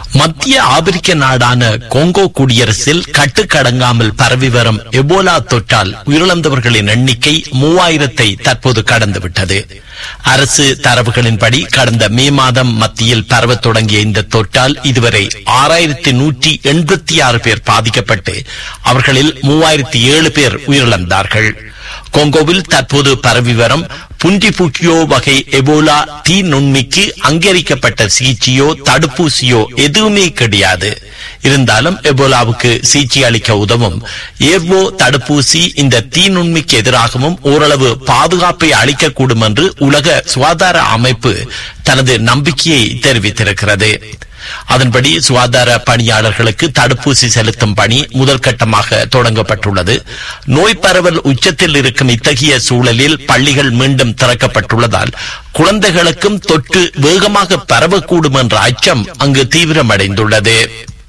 மத்திய ஆப்பிரிக்க நாடான கோங்கோ குடியரசில் கட்டுக்கடங்காமல் பரவி வரும் எபோலா தொற்றால் உயிரிழந்தவர்களின் எண்ணிக்கை மூவாயிரத்தை தற்போது கடந்துவிட்டது அரசு தரவுகளின்படி கடந்த மே மாதம் மத்தியில் பரவத் தொடங்கிய இந்த தொற்றால் இதுவரை ஆறாயிரத்தி நூற்றி எண்பத்தி ஆறு பேர் பாதிக்கப்பட்டு அவர்களில் மூவாயிரத்தி ஏழு பேர் உயிரிழந்தார்கள் கொங்கோவில் தற்போது பரவி வரும் புண்டிபுக்கியோ வகை எபோலா தீ நுண்மிக்கு அங்கீகரிக்கப்பட்ட சிகிச்சையோ தடுப்பூசியோ எதுவுமே கிடையாது இருந்தாலும் எபோலாவுக்கு சிகிச்சை அளிக்க உதவும் ஏவோ தடுப்பூசி இந்த தீ நுண்மிக்கு எதிராகவும் ஓரளவு பாதுகாப்பை அளிக்கக்கூடும் என்று உலக சுகாதார அமைப்பு தனது நம்பிக்கையை தெரிவித்திருக்கிறது அதன்படி சுகாதார பணியாளர்களுக்கு தடுப்பூசி செலுத்தும் பணி முதல் கட்டமாக தொடங்கப்பட்டுள்ளது நோய் பரவல் உச்சத்தில் இருக்கும் இத்தகைய சூழலில் பள்ளிகள் மீண்டும் திறக்கப்பட்டுள்ளதால் குழந்தைகளுக்கும் தொற்று வேகமாக பரவக்கூடும் என்ற அச்சம் அங்கு தீவிரமடைந்துள்ளது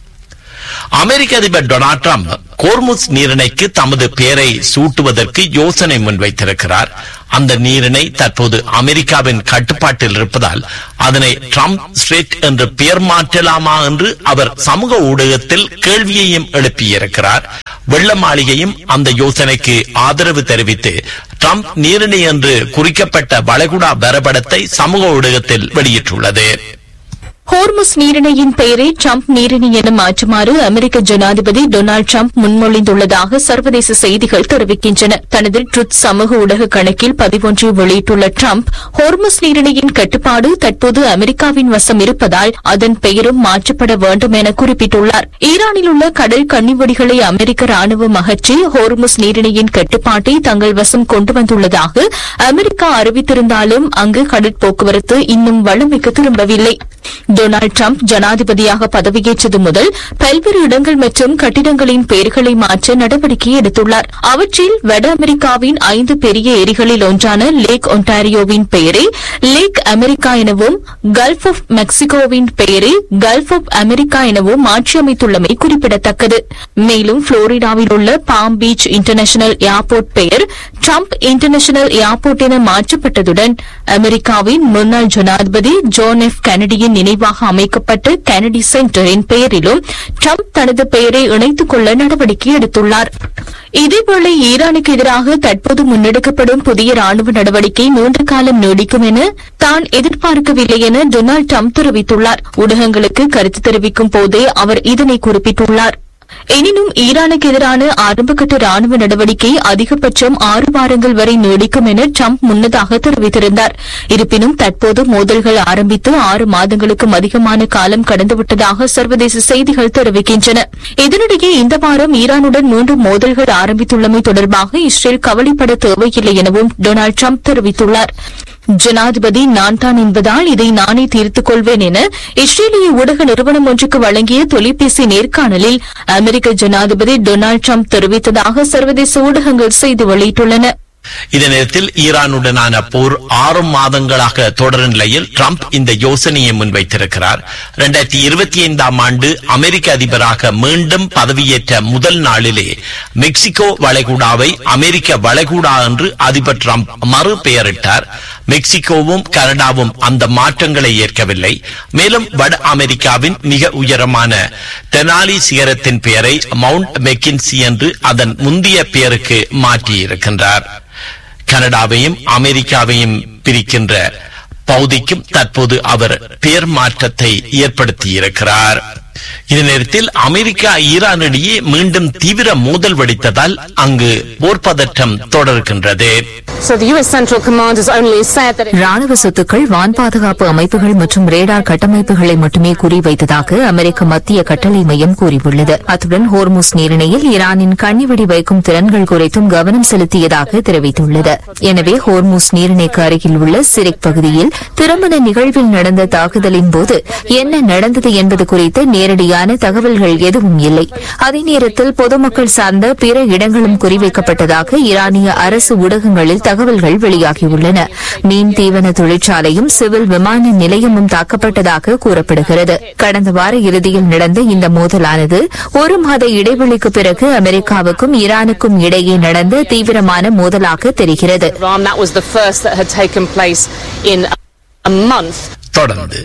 அமெரிக்க அதிபர் டொனால்ட் ட்ரம்ப் கோர்முஸ் நீரிணைக்கு தமது பெயரை சூட்டுவதற்கு யோசனை முன்வைத்திருக்கிறார் அந்த நீரிணை தற்போது அமெரிக்காவின் கட்டுப்பாட்டில் இருப்பதால் அதனை ட்ரம்ப் ஸ்ட்ரெட் என்று பெயர் மாற்றலாமா என்று அவர் சமூக ஊடகத்தில் கேள்வியையும் எழுப்பியிருக்கிறார் வெள்ள மாளிகையும் அந்த யோசனைக்கு ஆதரவு தெரிவித்து ட்ரம்ப் நீரிணை என்று குறிக்கப்பட்ட வளைகுடா வரைபடத்தை சமூக ஊடகத்தில் வெளியிட்டுள்ளது ஹோர்முஸ் நீரிணையின் பெயரை ட்ரம்ப் நீரிணை என மாற்றுமாறு அமெரிக்க ஜனாதிபதி டொனால்டு ட்ரம்ப் முன்மொழிந்துள்ளதாக சர்வதேச செய்திகள் தெரிவிக்கின்றன தனது ட்ருத் சமூக ஊடக கணக்கில் பதிவொன்றை வெளியிட்டுள்ள ட்ரம்ப் ஹோர்முஸ் நீரிணையின் கட்டுப்பாடு தற்போது அமெரிக்காவின் வசம் இருப்பதால் அதன் பெயரும் மாற்றப்பட வேண்டும் என குறிப்பிட்டுள்ளார் ஈரானில் உள்ள கடல் கன்னிவெடிகளை அமெரிக்க ராணுவம் அகற்றி ஹோர்முஸ் நீரிணையின் கட்டுப்பாட்டை தங்கள் வசம் கொண்டு வந்துள்ளதாக அமெரிக்கா அறிவித்திருந்தாலும் அங்கு கடல் போக்குவரத்து இன்னும் வளமைக்கு திரும்பவில்லை டொனால்டு ட்ரம்ப் ஜனாதிபதியாக பதவியேற்றது முதல் பல்வேறு இடங்கள் மற்றும் கட்டிடங்களின் பெயர்களை மாற்ற நடவடிக்கை எடுத்துள்ளார் அவற்றில் வட அமெரிக்காவின் ஐந்து பெரிய ஏரிகளில் ஒன்றான லேக் ஒன்டாரியோவின் பெயரை லேக் அமெரிக்கா எனவும் கல்ஃப் ஆஃப் மெக்சிகோவின் பெயரை கல்ஃப் ஆஃப் அமெரிக்கா எனவும் மாற்றியமைத்துள்ளமை குறிப்பிடத்தக்கது மேலும் புளோரிடாவில் உள்ள பாம் பீச் இன்டர்நேஷனல் ஏர்போர்ட் பெயர் ட்ரம்ப் இன்டர்நேஷனல் ஏர்போர்ட் என மாற்றப்பட்டதுடன் அமெரிக்காவின் முன்னாள் ஜனாதிபதி ஜோன் எஃப் கெனடியின் நினைவாக அமைக்கப்பட்ட கெனடி சென்டரின் பெயரிலும் ட்ரம்ப் தனது பெயரை இணைத்துக் கொள்ள நடவடிக்கை எடுத்துள்ளார் இதேவேளை ஈரானுக்கு எதிராக தற்போது முன்னெடுக்கப்படும் புதிய ராணுவ நடவடிக்கை நீண்ட காலம் நீடிக்கும் என தான் எதிர்பார்க்கவில்லை என டொனால்டு ட்ரம்ப் தெரிவித்துள்ளார் ஊடகங்களுக்கு கருத்து தெரிவிக்கும் போதே அவர் இதனை குறிப்பிட்டுள்ளார் எனினும் ஈரானுக்கு எதிரான ஆரம்பகட்ட ராணுவ நடவடிக்கை அதிகபட்சம் ஆறு வாரங்கள் வரை நீடிக்கும் என ட்ரம்ப் முன்னதாக தெரிவித்திருந்தார் இருப்பினும் தற்போது மோதல்கள் ஆரம்பித்து ஆறு மாதங்களுக்கும் அதிகமான காலம் கடந்துவிட்டதாக சர்வதேச செய்திகள் தெரிவிக்கின்றன இதனிடையே இந்த வாரம் ஈரானுடன் மீண்டும் மோதல்கள் ஆரம்பித்துள்ளமை தொடர்பாக இஸ்ரேல் கவலைப்பட தேவையில்லை எனவும் டொனால்டு ட்ரம்ப் தெரிவித்துள்ளார் ஜனாதிபதி நான் தான் என்பதால் இதை நானே தீர்த்துக் கொள்வேன் என இஸ்ரேலிய ஊடக நிறுவனம் ஒன்றுக்கு வழங்கிய தொலைபேசி நேர்காணலில் அமெரிக்க ஜனாதிபதி டொனால்டு ட்ரம்ப் தெரிவித்ததாக சர்வதேச ஊடகங்கள் செய்தி வெளியிட்டுள்ளன இதே நேரத்தில் ஈரானுடனான போர் ஆறு மாதங்களாக தொடரும் நிலையில் ட்ரம்ப் இந்த யோசனையை முன்வைத்திருக்கிறார் இரண்டாயிரத்தி இருபத்தி ஐந்தாம் ஆண்டு அமெரிக்க அதிபராக மீண்டும் பதவியேற்ற முதல் நாளிலே மெக்சிகோ வளைகுடாவை அமெரிக்க வளைகுடா என்று அதிபர் ட்ரம்ப் மறு பெயரிட்டார் மெக்சிகோவும் கனடாவும் அந்த மாற்றங்களை ஏற்கவில்லை மேலும் வட அமெரிக்காவின் மிக உயரமான தெனாலி சிகரத்தின் பெயரை மவுண்ட் மெக்கின்சி என்று அதன் முந்தைய பெயருக்கு மாற்றியிருக்கின்றார் கனடாவையும் அமெரிக்காவையும் பிரிக்கின்ற பகுதிக்கும் தற்போது அவர் பெயர் மாற்றத்தை ஏற்படுத்தியிருக்கிறார் இதே நேரத்தில் அமெரிக்கா ஈரான் இடையே மீண்டும் தீவிர மோதல் வெடித்ததால் அங்கு போர் பதற்றம் தொடர்கின்றது So the US Central Command has only said that it ராணுவ சொத்துக்கள் வான் பாதுகாப்பு அமைப்புகள் மற்றும் ரேடார் கட்டமைப்புகளை மட்டுமே குறிவைத்ததாக அமெரிக்க மத்திய கட்டளை மையம் கூறியுள்ளது அத்துடன் ஹோர்முஸ் நீரிணையில் ஈரானின் கண்ணிவெடி வைக்கும் திறன்கள் குறித்தும் கவனம் செலுத்தியதாக தெரிவித்துள்ளது எனவே ஹோர்முஸ் நீரிணைக்கு அருகில் உள்ள சிரிக் பகுதியில் திருமண நிகழ்வில் நடந்த தாக்குதலின் போது என்ன நடந்தது என்பது குறித்து நேரடியான தகவல்கள் எதுவும் இல்லை அதே நேரத்தில் பொதுமக்கள் சார்ந்த பிற இடங்களும் குறிவைக்கப்பட்டதாக ஈரானிய அரசு ஊடகங்களில் தகவல்கள் வெளியாகியுள்ளன மீன் தீவன தொழிற்சாலையும் சிவில் விமான நிலையமும் தாக்கப்பட்டதாக கூறப்படுகிறது கடந்த வார இறுதியில் நடந்த இந்த மோதலானது ஒரு மாத இடைவெளிக்கு பிறகு அமெரிக்காவுக்கும் ஈரானுக்கும் இடையே நடந்த தீவிரமான மோதலாக தெரிகிறது Iran, that was the first that had taken place in a month. தொடர்ந்து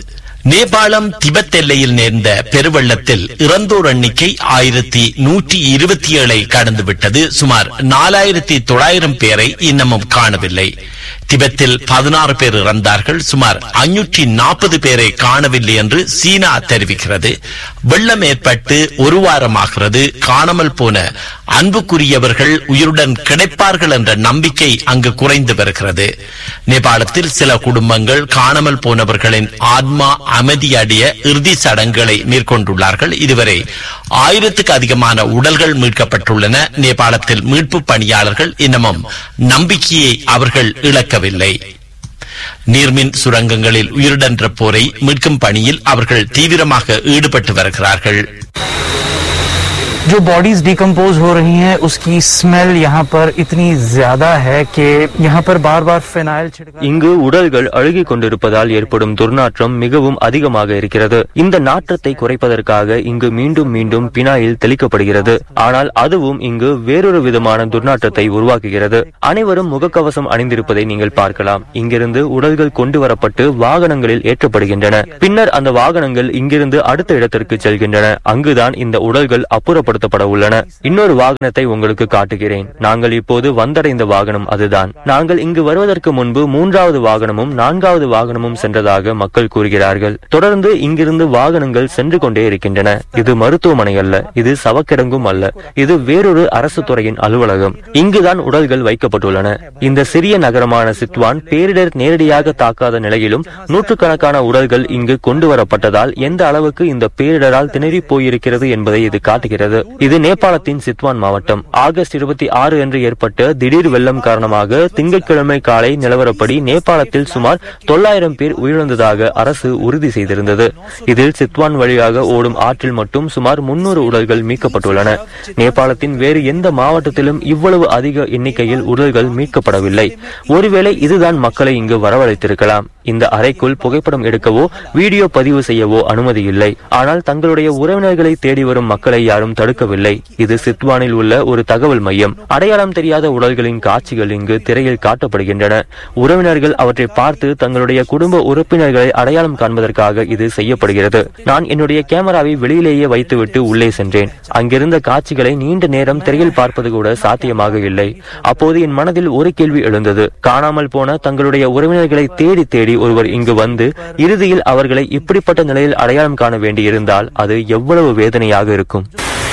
நேபாளம் திபெத் எல்லையில் நேர்ந்த பெருவெள்ளத்தில் இறந்தோர் எண்ணிக்கை ஆயிரத்தி நூற்றி இருபத்தி ஏழை கடந்துவிட்டது சுமார் நாலாயிரத்தி தொள்ளாயிரம் பேரை இன்னமும் காணவில்லை திபெத்தில் பதினாறு பேர் இறந்தார்கள் சுமார் அஞ்சூற்றி நாற்பது பேரை காணவில்லை என்று சீனா தெரிவிக்கிறது வெள்ளம் ஏற்பட்டு ஒரு வாரமாகிறது காணாமல் போன அன்புக்குரியவர்கள் உயிருடன் கிடைப்பார்கள் என்ற நம்பிக்கை அங்கு குறைந்து வருகிறது நேபாளத்தில் சில குடும்பங்கள் காணாமல் போனவர்களின் ஆத்மா அமைதியடைய இறுதி சடங்குகளை மேற்கொண்டுள்ளார்கள் இதுவரை ஆயிரத்துக்கு அதிகமான உடல்கள் மீட்கப்பட்டுள்ளன நேபாளத்தில் மீட்பு பணியாளர்கள் இன்னமும் நம்பிக்கையை அவர்கள் இழக்கவில்லை நீர்மின் சுரங்கங்களில் உயிரிழந்த போரை மீட்கும் பணியில் அவர்கள் தீவிரமாக ஈடுபட்டு வருகிறார்கள் जो बॉडीज डिकम्पोज हो रही हैं उसकी स्मेल यहाँ पर इतनी ज्यादा है कि यहाँ पर बार बार फिनाइल छिड़का இங்கு உடல்கள் அழுகிக் கொண்டிருப்பதால் ஏற்படும் துர்நாற்றம் மிகவும் அதிகமாக இருக்கிறது இந்த நாற்றத்தை குறைப்பதற்காக இங்கு மீண்டும் மீண்டும் பினாயில் தெளிக்கப்படுகிறது ஆனால் அதுவும் இங்கு வேறொரு விதமான துர்நாற்றத்தை உருவாக்குகிறது அனைவரும் முகக்கவசம் அணிந்திருப்பதை நீங்கள் பார்க்கலாம் இங்கிருந்து உடல்கள் கொண்டு வரப்பட்டு வாகனங்களில் ஏற்றப்படுகின்றன பின்னர் அந்த வாகனங்கள் இங்கிருந்து அடுத்த இடத்திற்கு செல்கின்றன அங்குதான் இந்த உடல்கள் அப்புறப்படுத்தப்பட உள்ளன இன்னொரு வாகனத்தை உங்களுக்கு காட்டுகிறேன் நாங்கள் இப்போது வந்தடைந்த வாகனம் அதுதான் நாங்கள் இங்கு வருவதற்கு முன்பு மூன்றாவது வாகனமும் நான்காவது வாகனமும் சென்றதாக மக்கள் கூறுகிறார்கள் தொடர்ந்து இங்கிருந்து வாகனங்கள் சென்று கொண்டே இருக்கின்றன இது மருத்துவமனை அல்ல இது சவக்கிடங்கும் அல்ல இது வேறொரு அரசு துறையின் அலுவலகம் இங்குதான் உடல்கள் வைக்கப்பட்டுள்ளன இந்த சிறிய நகரமான சித்வான் பேரிடர் நேரடியாக தாக்காத நிலையிலும் நூற்றுக்கணக்கான உடல்கள் இங்கு கொண்டு வரப்பட்டதால் எந்த அளவுக்கு இந்த பேரிடரால் திணறி போயிருக்கிறது என்பதை இது காட்டுகிறது இது நேபாளத்தின் சித்வான் மாவட்டம் ஆகஸ்ட் இருபத்தி ஆறு அன்று ஏற்பட்ட திடீர் வெள்ளம் காரணமாக திங்கட்கிழமை காலை நிலவரப்படி நேபாளத்தில் சுமார் தொள்ளாயிரம் பேர் உயிரிழந்ததாக அரசு உறுதி செய்திருந்தது இதில் சித்வான் வழியாக ஓடும் ஆற்றில் மட்டும் சுமார் முன்னூறு உடல்கள் மீட்கப்பட்டுள்ளன நேபாளத்தின் வேறு எந்த மாவட்டத்திலும் இவ்வளவு அதிக எண்ணிக்கையில் உடல்கள் மீட்கப்படவில்லை ஒருவேளை இதுதான் மக்களை இங்கு வரவழைத்திருக்கலாம் இந்த அறைக்குள் புகைப்படம் எடுக்கவோ வீடியோ பதிவு செய்யவோ அனுமதி இல்லை ஆனால் தங்களுடைய உறவினர்களை தேடி வரும் மக்களை யாரும் தடுக்கவில்லை இது சித்வானில் உள்ள ஒரு தகவல் மையம் அடையாளம் தெரியாத உடல்களின் காட்சிகள் இங்கு திரையில் காட்டப்படுகின்றன உறவினர்கள் அவற்றை பார்த்து தங்களுடைய குடும்ப உறுப்பினர்களை அடையாளம் காண்பதற்காக இது செய்யப்படுகிறது நான் என்னுடைய கேமராவை வெளியிலேயே வைத்துவிட்டு உள்ளே சென்றேன் அங்கிருந்த காட்சிகளை நீண்ட நேரம் திரையில் பார்ப்பது கூட சாத்தியமாக இல்லை அப்போது என் மனதில் ஒரு கேள்வி எழுந்தது காணாமல் போன தங்களுடைய உறவினர்களை தேடி தேடி ஒருவர் இங்கு வந்து இறுதியில் அவர்களை இப்படிப்பட்ட நிலையில் அடையாளம் காண வேண்டியிருந்தால் அது எவ்வளவு வேதனையாக இருக்கும்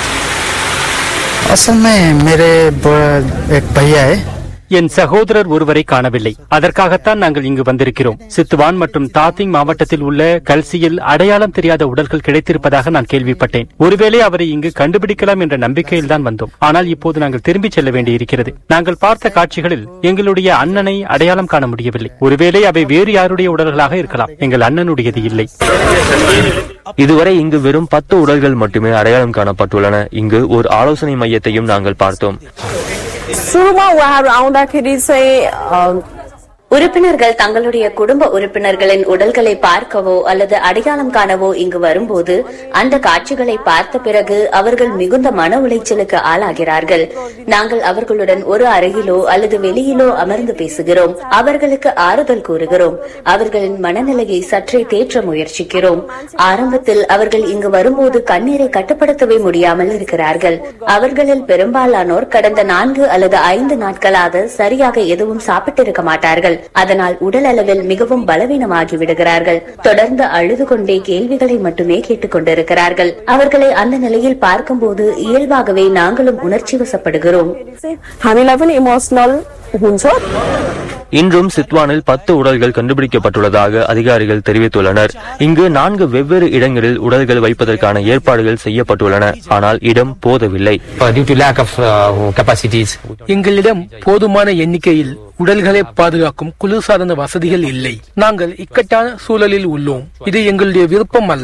असल में मेरे ब- एक भैया है என் சகோதரர் ஒருவரை காணவில்லை அதற்காகத்தான் நாங்கள் இங்கு வந்திருக்கிறோம் சித்துவான் மற்றும் தாத்திங் மாவட்டத்தில் உள்ள கல்சியில் அடையாளம் தெரியாத உடல்கள் கிடைத்திருப்பதாக நான் கேள்விப்பட்டேன் ஒருவேளை அவரை இங்கு கண்டுபிடிக்கலாம் என்ற நம்பிக்கையில் தான் வந்தோம் ஆனால் இப்போது நாங்கள் திரும்பிச் செல்ல வேண்டியிருக்கிறது நாங்கள் பார்த்த காட்சிகளில் எங்களுடைய அண்ணனை அடையாளம் காண முடியவில்லை ஒருவேளை அவை வேறு யாருடைய உடல்களாக இருக்கலாம் எங்கள் அண்ணனுடையது இல்லை இதுவரை இங்கு வெறும் பத்து உடல்கள் மட்டுமே அடையாளம் காணப்பட்டுள்ளன இங்கு ஒரு ஆலோசனை மையத்தையும் நாங்கள் பார்த்தோம் शुरूमा उहाँहरू आउँदाखेरि चाहिँ अ, உறுப்பினர்கள் தங்களுடைய குடும்ப உறுப்பினர்களின் உடல்களை பார்க்கவோ அல்லது அடையாளம் காணவோ இங்கு வரும்போது அந்த காட்சிகளை பார்த்த பிறகு அவர்கள் மிகுந்த மன உளைச்சலுக்கு ஆளாகிறார்கள் நாங்கள் அவர்களுடன் ஒரு அறையிலோ அல்லது வெளியிலோ அமர்ந்து பேசுகிறோம் அவர்களுக்கு ஆறுதல் கூறுகிறோம் அவர்களின் மனநிலையை சற்றே தேற்ற முயற்சிக்கிறோம் ஆரம்பத்தில் அவர்கள் இங்கு வரும்போது கண்ணீரை கட்டுப்படுத்தவே முடியாமல் இருக்கிறார்கள் அவர்களில் பெரும்பாலானோர் கடந்த நான்கு அல்லது ஐந்து நாட்களாக சரியாக எதுவும் சாப்பிட்டிருக்க மாட்டார்கள் அதனால் உடல் அளவில் மிகவும் பலவீனமாகி விடுகிறார்கள் தொடர்ந்து அழுது கொண்டே கேள்விகளை மட்டுமே கேட்டுக் கொண்டிருக்கிறார்கள் அவர்களை அந்த நிலையில் பார்க்கும்போது இயல்பாகவே நாங்களும் உணர்ச்சி வசப்படுகிறோம் हामीलाई पनि इमोसनल हुन्छ இன்றும் சித்வானில் பத்து உடல்கள் கண்டுபிடிக்கப்பட்டுள்ளதாக அதிகாரிகள் தெரிவித்துள்ளனர் இங்கு நான்கு வெவ்வேறு இடங்களில் உடல்கள் வைப்பதற்கான ஏற்பாடுகள் செய்யப்பட்டுள்ளன ஆனால் இடம் போதவில்லை due to lack of uh, capacities. எங்களிடம் போதுமான எண்ணிக்கையில் உடல்களை பாதுகாக்கும் குளிர்சாதன வசதிகள் இல்லை நாங்கள் இக்கட்டான சூழலில் உள்ளோம் இது எங்களுடைய விருப்பம் அல்ல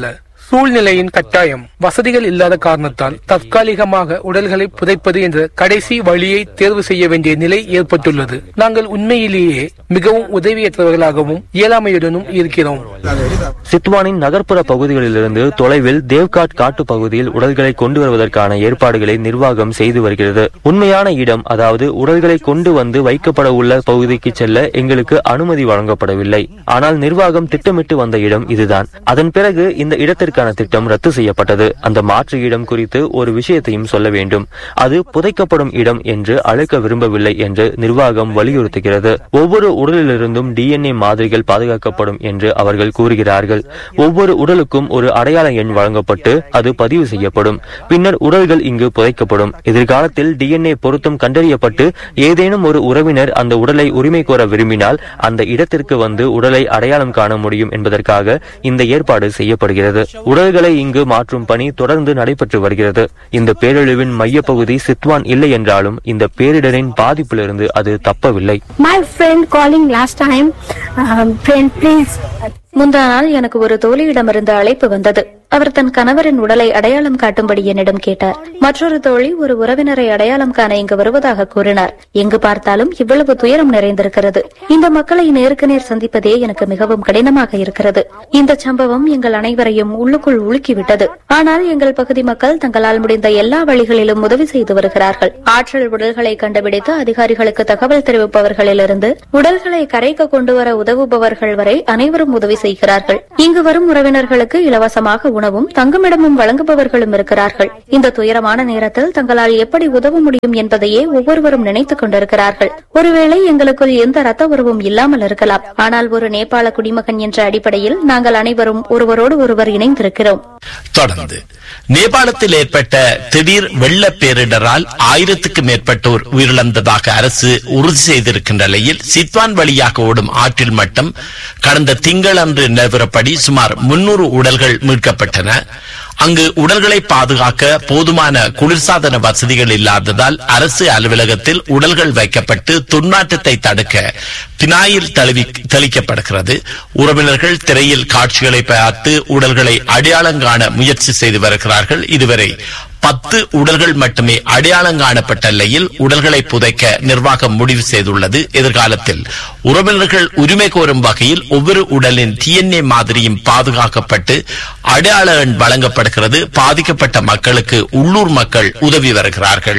சூழ்நிலையின் கட்டாயம் வசதிகள் இல்லாத காரணத்தால் தற்காலிகமாக உடல்களை புதைப்பது என்ற கடைசி வழியை தேர்வு செய்ய வேண்டிய நிலை ஏற்பட்டுள்ளது நாங்கள் உண்மையிலேயே மிகவும் உதவியற்றவர்களாகவும் இயலாமையுடனும் இருக்கிறோம் சித்வானின் நகர்ப்புற பகுதிகளிலிருந்து தொலைவில் தேவ்காட் காட்டு பகுதியில் உடல்களை கொண்டு வருவதற்கான ஏற்பாடுகளை நிர்வாகம் செய்து வருகிறது உண்மையான இடம் அதாவது உடல்களை கொண்டு வந்து வைக்கப்பட உள்ள பகுதிக்கு செல்ல எங்களுக்கு அனுமதி வழங்கப்படவில்லை ஆனால் நிர்வாகம் திட்டமிட்டு வந்த இடம் இதுதான் அதன் பிறகு இந்த இடத்திற்கான திட்டம் ரத்து செய்யப்பட்டது அந்த மாற்று இடம் குறித்து ஒரு விஷயத்தையும் சொல்ல வேண்டும் அது புதைக்கப்படும் இடம் என்று அழைக்க விரும்பவில்லை என்று நிர்வாகம் வலியுறுத்துகிறது ஒவ்வொரு உடலிலிருந்தும் டிஎன்ஏ மாதிரிகள் பாதுகாக்கப்படும் என்று அவர்கள் கூறுகிறார்கள் ஒவ்வொரு உடலுக்கும் ஒரு அடையாள எண் வழங்கப்பட்டு அது பதிவு செய்யப்படும் பின்னர் உடல்கள் இங்கு புதைக்கப்படும் எதிர்காலத்தில் டிஎன்ஏ பொருத்தம் கண்டறியப்பட்டு ஏதேனும் ஒரு உறவினர் அந்த உடலை உரிமை கோர விரும்பினால் அந்த இடத்திற்கு வந்து உடலை அடையாளம் காண முடியும் என்பதற்காக இந்த ஏற்பாடு செய்யப்படுகிறது உடல்களை இங்கு மாற்றும் பணி தொடர்ந்து நடைபெற்று வருகிறது இந்த பேரழிவின் மையப்பகுதி சித்வான் இல்லை என்றாலும் இந்த பேரிடரின் பாதிப்பிலிருந்து அது தப்பவில்லை My friend calling last time, um, friend, please. முந்தா நாள் எனக்கு ஒரு தோழியிடமிருந்து அழைப்பு வந்தது அவர் தன் கணவரின் உடலை அடையாளம் காட்டும்படி என்னிடம் கேட்டார் மற்றொரு தோழி ஒரு உறவினரை அடையாளம் காண இங்கு வருவதாக கூறினார் எங்கு பார்த்தாலும் இவ்வளவு துயரம் நிறைந்திருக்கிறது இந்த மக்களை நேருக்கு நேர் சந்திப்பதே எனக்கு மிகவும் கடினமாக இருக்கிறது இந்த சம்பவம் எங்கள் அனைவரையும் உள்ளுக்குள் உலுக்கிவிட்டது ஆனால் எங்கள் பகுதி மக்கள் தங்களால் முடிந்த எல்லா வழிகளிலும் உதவி செய்து வருகிறார்கள் ஆற்றல் உடல்களை கண்டுபிடித்து அதிகாரிகளுக்கு தகவல் தெரிவிப்பவர்களிலிருந்து உடல்களை கரைக்கு கொண்டு வர உதவுபவர்கள் வரை அனைவரும் உதவி செய்கிறார்கள் இங்கு வரும் உறவினர்களுக்கு இலவசமாக உணவும் தங்குமிடமும் வழங்குபவர்களும் இருக்கிறார்கள் இந்த துயரமான நேரத்தில் தங்களால் எப்படி உதவ முடியும் என்பதையே ஒவ்வொருவரும் நினைத்துக் கொண்டிருக்கிறார்கள் ஒருவேளை எங்களுக்குள் எந்த ரத்த உறவும் இல்லாமல் இருக்கலாம் ஆனால் ஒரு நேபாள குடிமகன் என்ற அடிப்படையில் நாங்கள் அனைவரும் ஒருவரோடு ஒருவர் இணைந்திருக்கிறோம் தொடர்ந்து நேபாளத்தில் ஏற்பட்ட திடீர் வெள்ள பேரிடரால் ஆயிரத்துக்கு மேற்பட்டோர் உயிரிழந்ததாக அரசு உறுதி செய்திருக்கின்ற நிலையில் சித்வான் வழியாக ஓடும் ஆற்றில் மட்டம் கடந்த திங்களன்று நிலவரப்படி சுமார் முன்னூறு உடல்கள் மீட்கப்பட்டன அங்கு உடல்களை பாதுகாக்க போதுமான குளிர்சாதன வசதிகள் இல்லாததால் அரசு அலுவலகத்தில் உடல்கள் வைக்கப்பட்டு துர்நாற்றத்தை தடுக்க பினாயில் தழுவி தெளிக்கப்படுகிறது உறவினர்கள் திரையில் காட்சிகளை பார்த்து உடல்களை அடையாளம் காண முயற்சி செய்து வருகிறார்கள் இதுவரை பத்து உடல்கள் மட்டுமே அடையாளம் காணப்பட்ட நிலையில் உடல்களை புதைக்க நிர்வாகம் முடிவு செய்துள்ளது எதிர்காலத்தில் உறவினர்கள் உரிமை கோரும் வகையில் ஒவ்வொரு உடலின் டிஎன்ஏ மாதிரியும் பாதுகாக்கப்பட்டு அடையாள எண் வழங்கப்படுகிறது பாதிக்கப்பட்ட மக்களுக்கு உள்ளூர் மக்கள் உதவி வருகிறார்கள்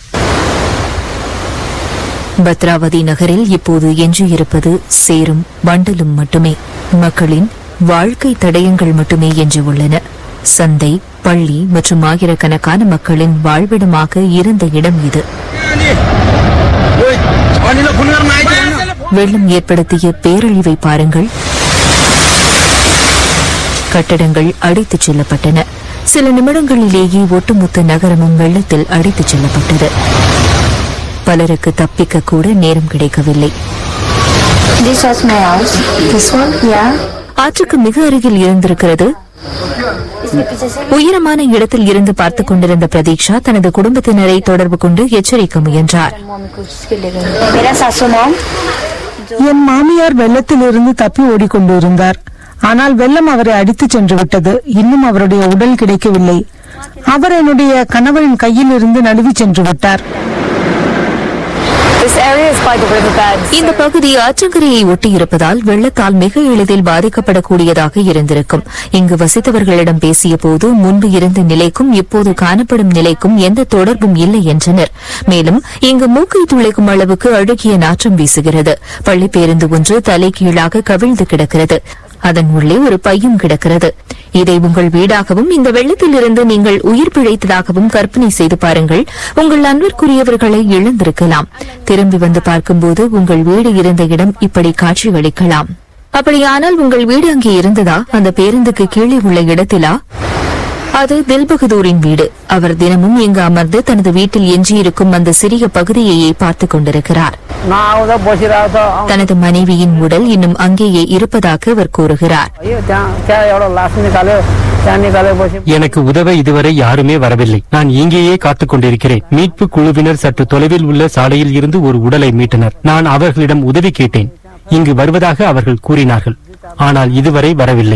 பத்ராவதி நகரில் இப்போது எஞ்சியிருப்பது சேரும் வண்டலும் மட்டுமே மக்களின் வாழ்க்கை தடயங்கள் மட்டுமே எஞ்சி உள்ளன சந்தை பள்ளி மற்றும் ஆயிரக்கணக்கான மக்களின் வாழ்விடமாக இருந்த இடம் இது வெள்ளம் ஏற்படுத்திய பேரழிவை பாருங்கள் கட்டடங்கள் அடித்துச் செல்லப்பட்டன சில நிமிடங்களிலேயே ஒட்டுமொத்த நகரமும் வெள்ளத்தில் அடித்துச் செல்லப்பட்டது பலருக்கு தப்பிக்க கூட நேரம் கிடைக்கவில்லை This was my house. This one, yeah. ஆற்றுக்கு மிக அருகில் இருந்திருக்கிறது உயரமான இடத்தில் இருந்து பார்த்துக் கொண்டிருந்த பிரதீக்ஷா தனது குடும்பத்தினரை தொடர்பு கொண்டு எச்சரிக்க முயன்றார் मेरा सासू मॉम என் மாமியார் வெள்ளத்திலிருந்து தப்பி ஓடிக்கொண்டிருந்தார் ஆனால் வெள்ளம் அவரை அடித்துச் சென்று விட்டது இன்னும் அவருடைய உடல் கிடைக்கவில்லை அவர் என்னுடைய கணவரின் கையில் இருந்து நழுவிச் சென்று விட்டார் This area is by the riverbed. இந்த பகுதி ஆற்றங்கரையை ஒட்டி இருப்பதால் வெள்ளத்தால் மிக எளிதில் பாதிக்கப்படக்கூடியதாக இருந்திருக்கும் இங்கு வசித்தவர்களிடம் பேசிய போது முன்பு இருந்த நிலைக்கும் இப்போது காணப்படும் நிலைக்கும் எந்த தொடர்பும் இல்லை என்றனர் மேலும் இங்கு மூக்கை துளைக்கும் அளவுக்கு அழுகிய நாற்றம் வீசுகிறது பள்ளி பேருந்து ஒன்று தலைகீழாக கவிழ்ந்து கிடக்கிறது அதன் உள்ளே ஒரு பையும் கிடக்கிறது இதை உங்கள் வீடாகவும் இந்த வெள்ளத்திலிருந்து நீங்கள் உயிர் பிழைத்ததாகவும் கற்பனை செய்து பாருங்கள் உங்கள் அன்பிற்குரியவர்களை இழந்திருக்கலாம் திரும்பி வந்து பார்க்கும்போது உங்கள் வீடு இருந்த இடம் இப்படி காட்சியளிக்கலாம் அப்படியானால் உங்கள் வீடு அங்கே இருந்ததா அந்த பேருந்துக்கு கீழே உள்ள இடத்திலா அது தில்பகதூரின் வீடு அவர் தினமும் இங்கு அமர்ந்து தனது வீட்டில் எஞ்சியிருக்கும் அந்த சிறிய பகுதியையே பார்த்துக் கொண்டிருக்கிறார் नआउँदा बसिरहेको छ தனது மனைவியின் உடல் இன்னும் அங்கேயே இருப்பதாக அவர் கூறுகிறார் यो त्यहाँ त्यहाँ एउटा लास निकाल्यो त्यहाँ निकालेपछि எனக்கு உதவ இதுவரை யாருமே வரவில்லை நான் இங்கேயே காத்துக் கொண்டிருக்கிறேன் மீட்பு குழுவினர் சற்று தொலைவில் உள்ள சாலையில் இருந்து ஒரு உடலை மீட்டனர் நான் அவர்களிடம் உதவி கேட்டேன் இங்கு வருவதாக அவர்கள் கூறினார்கள் ஆனால் இதுவரை வரவில்லை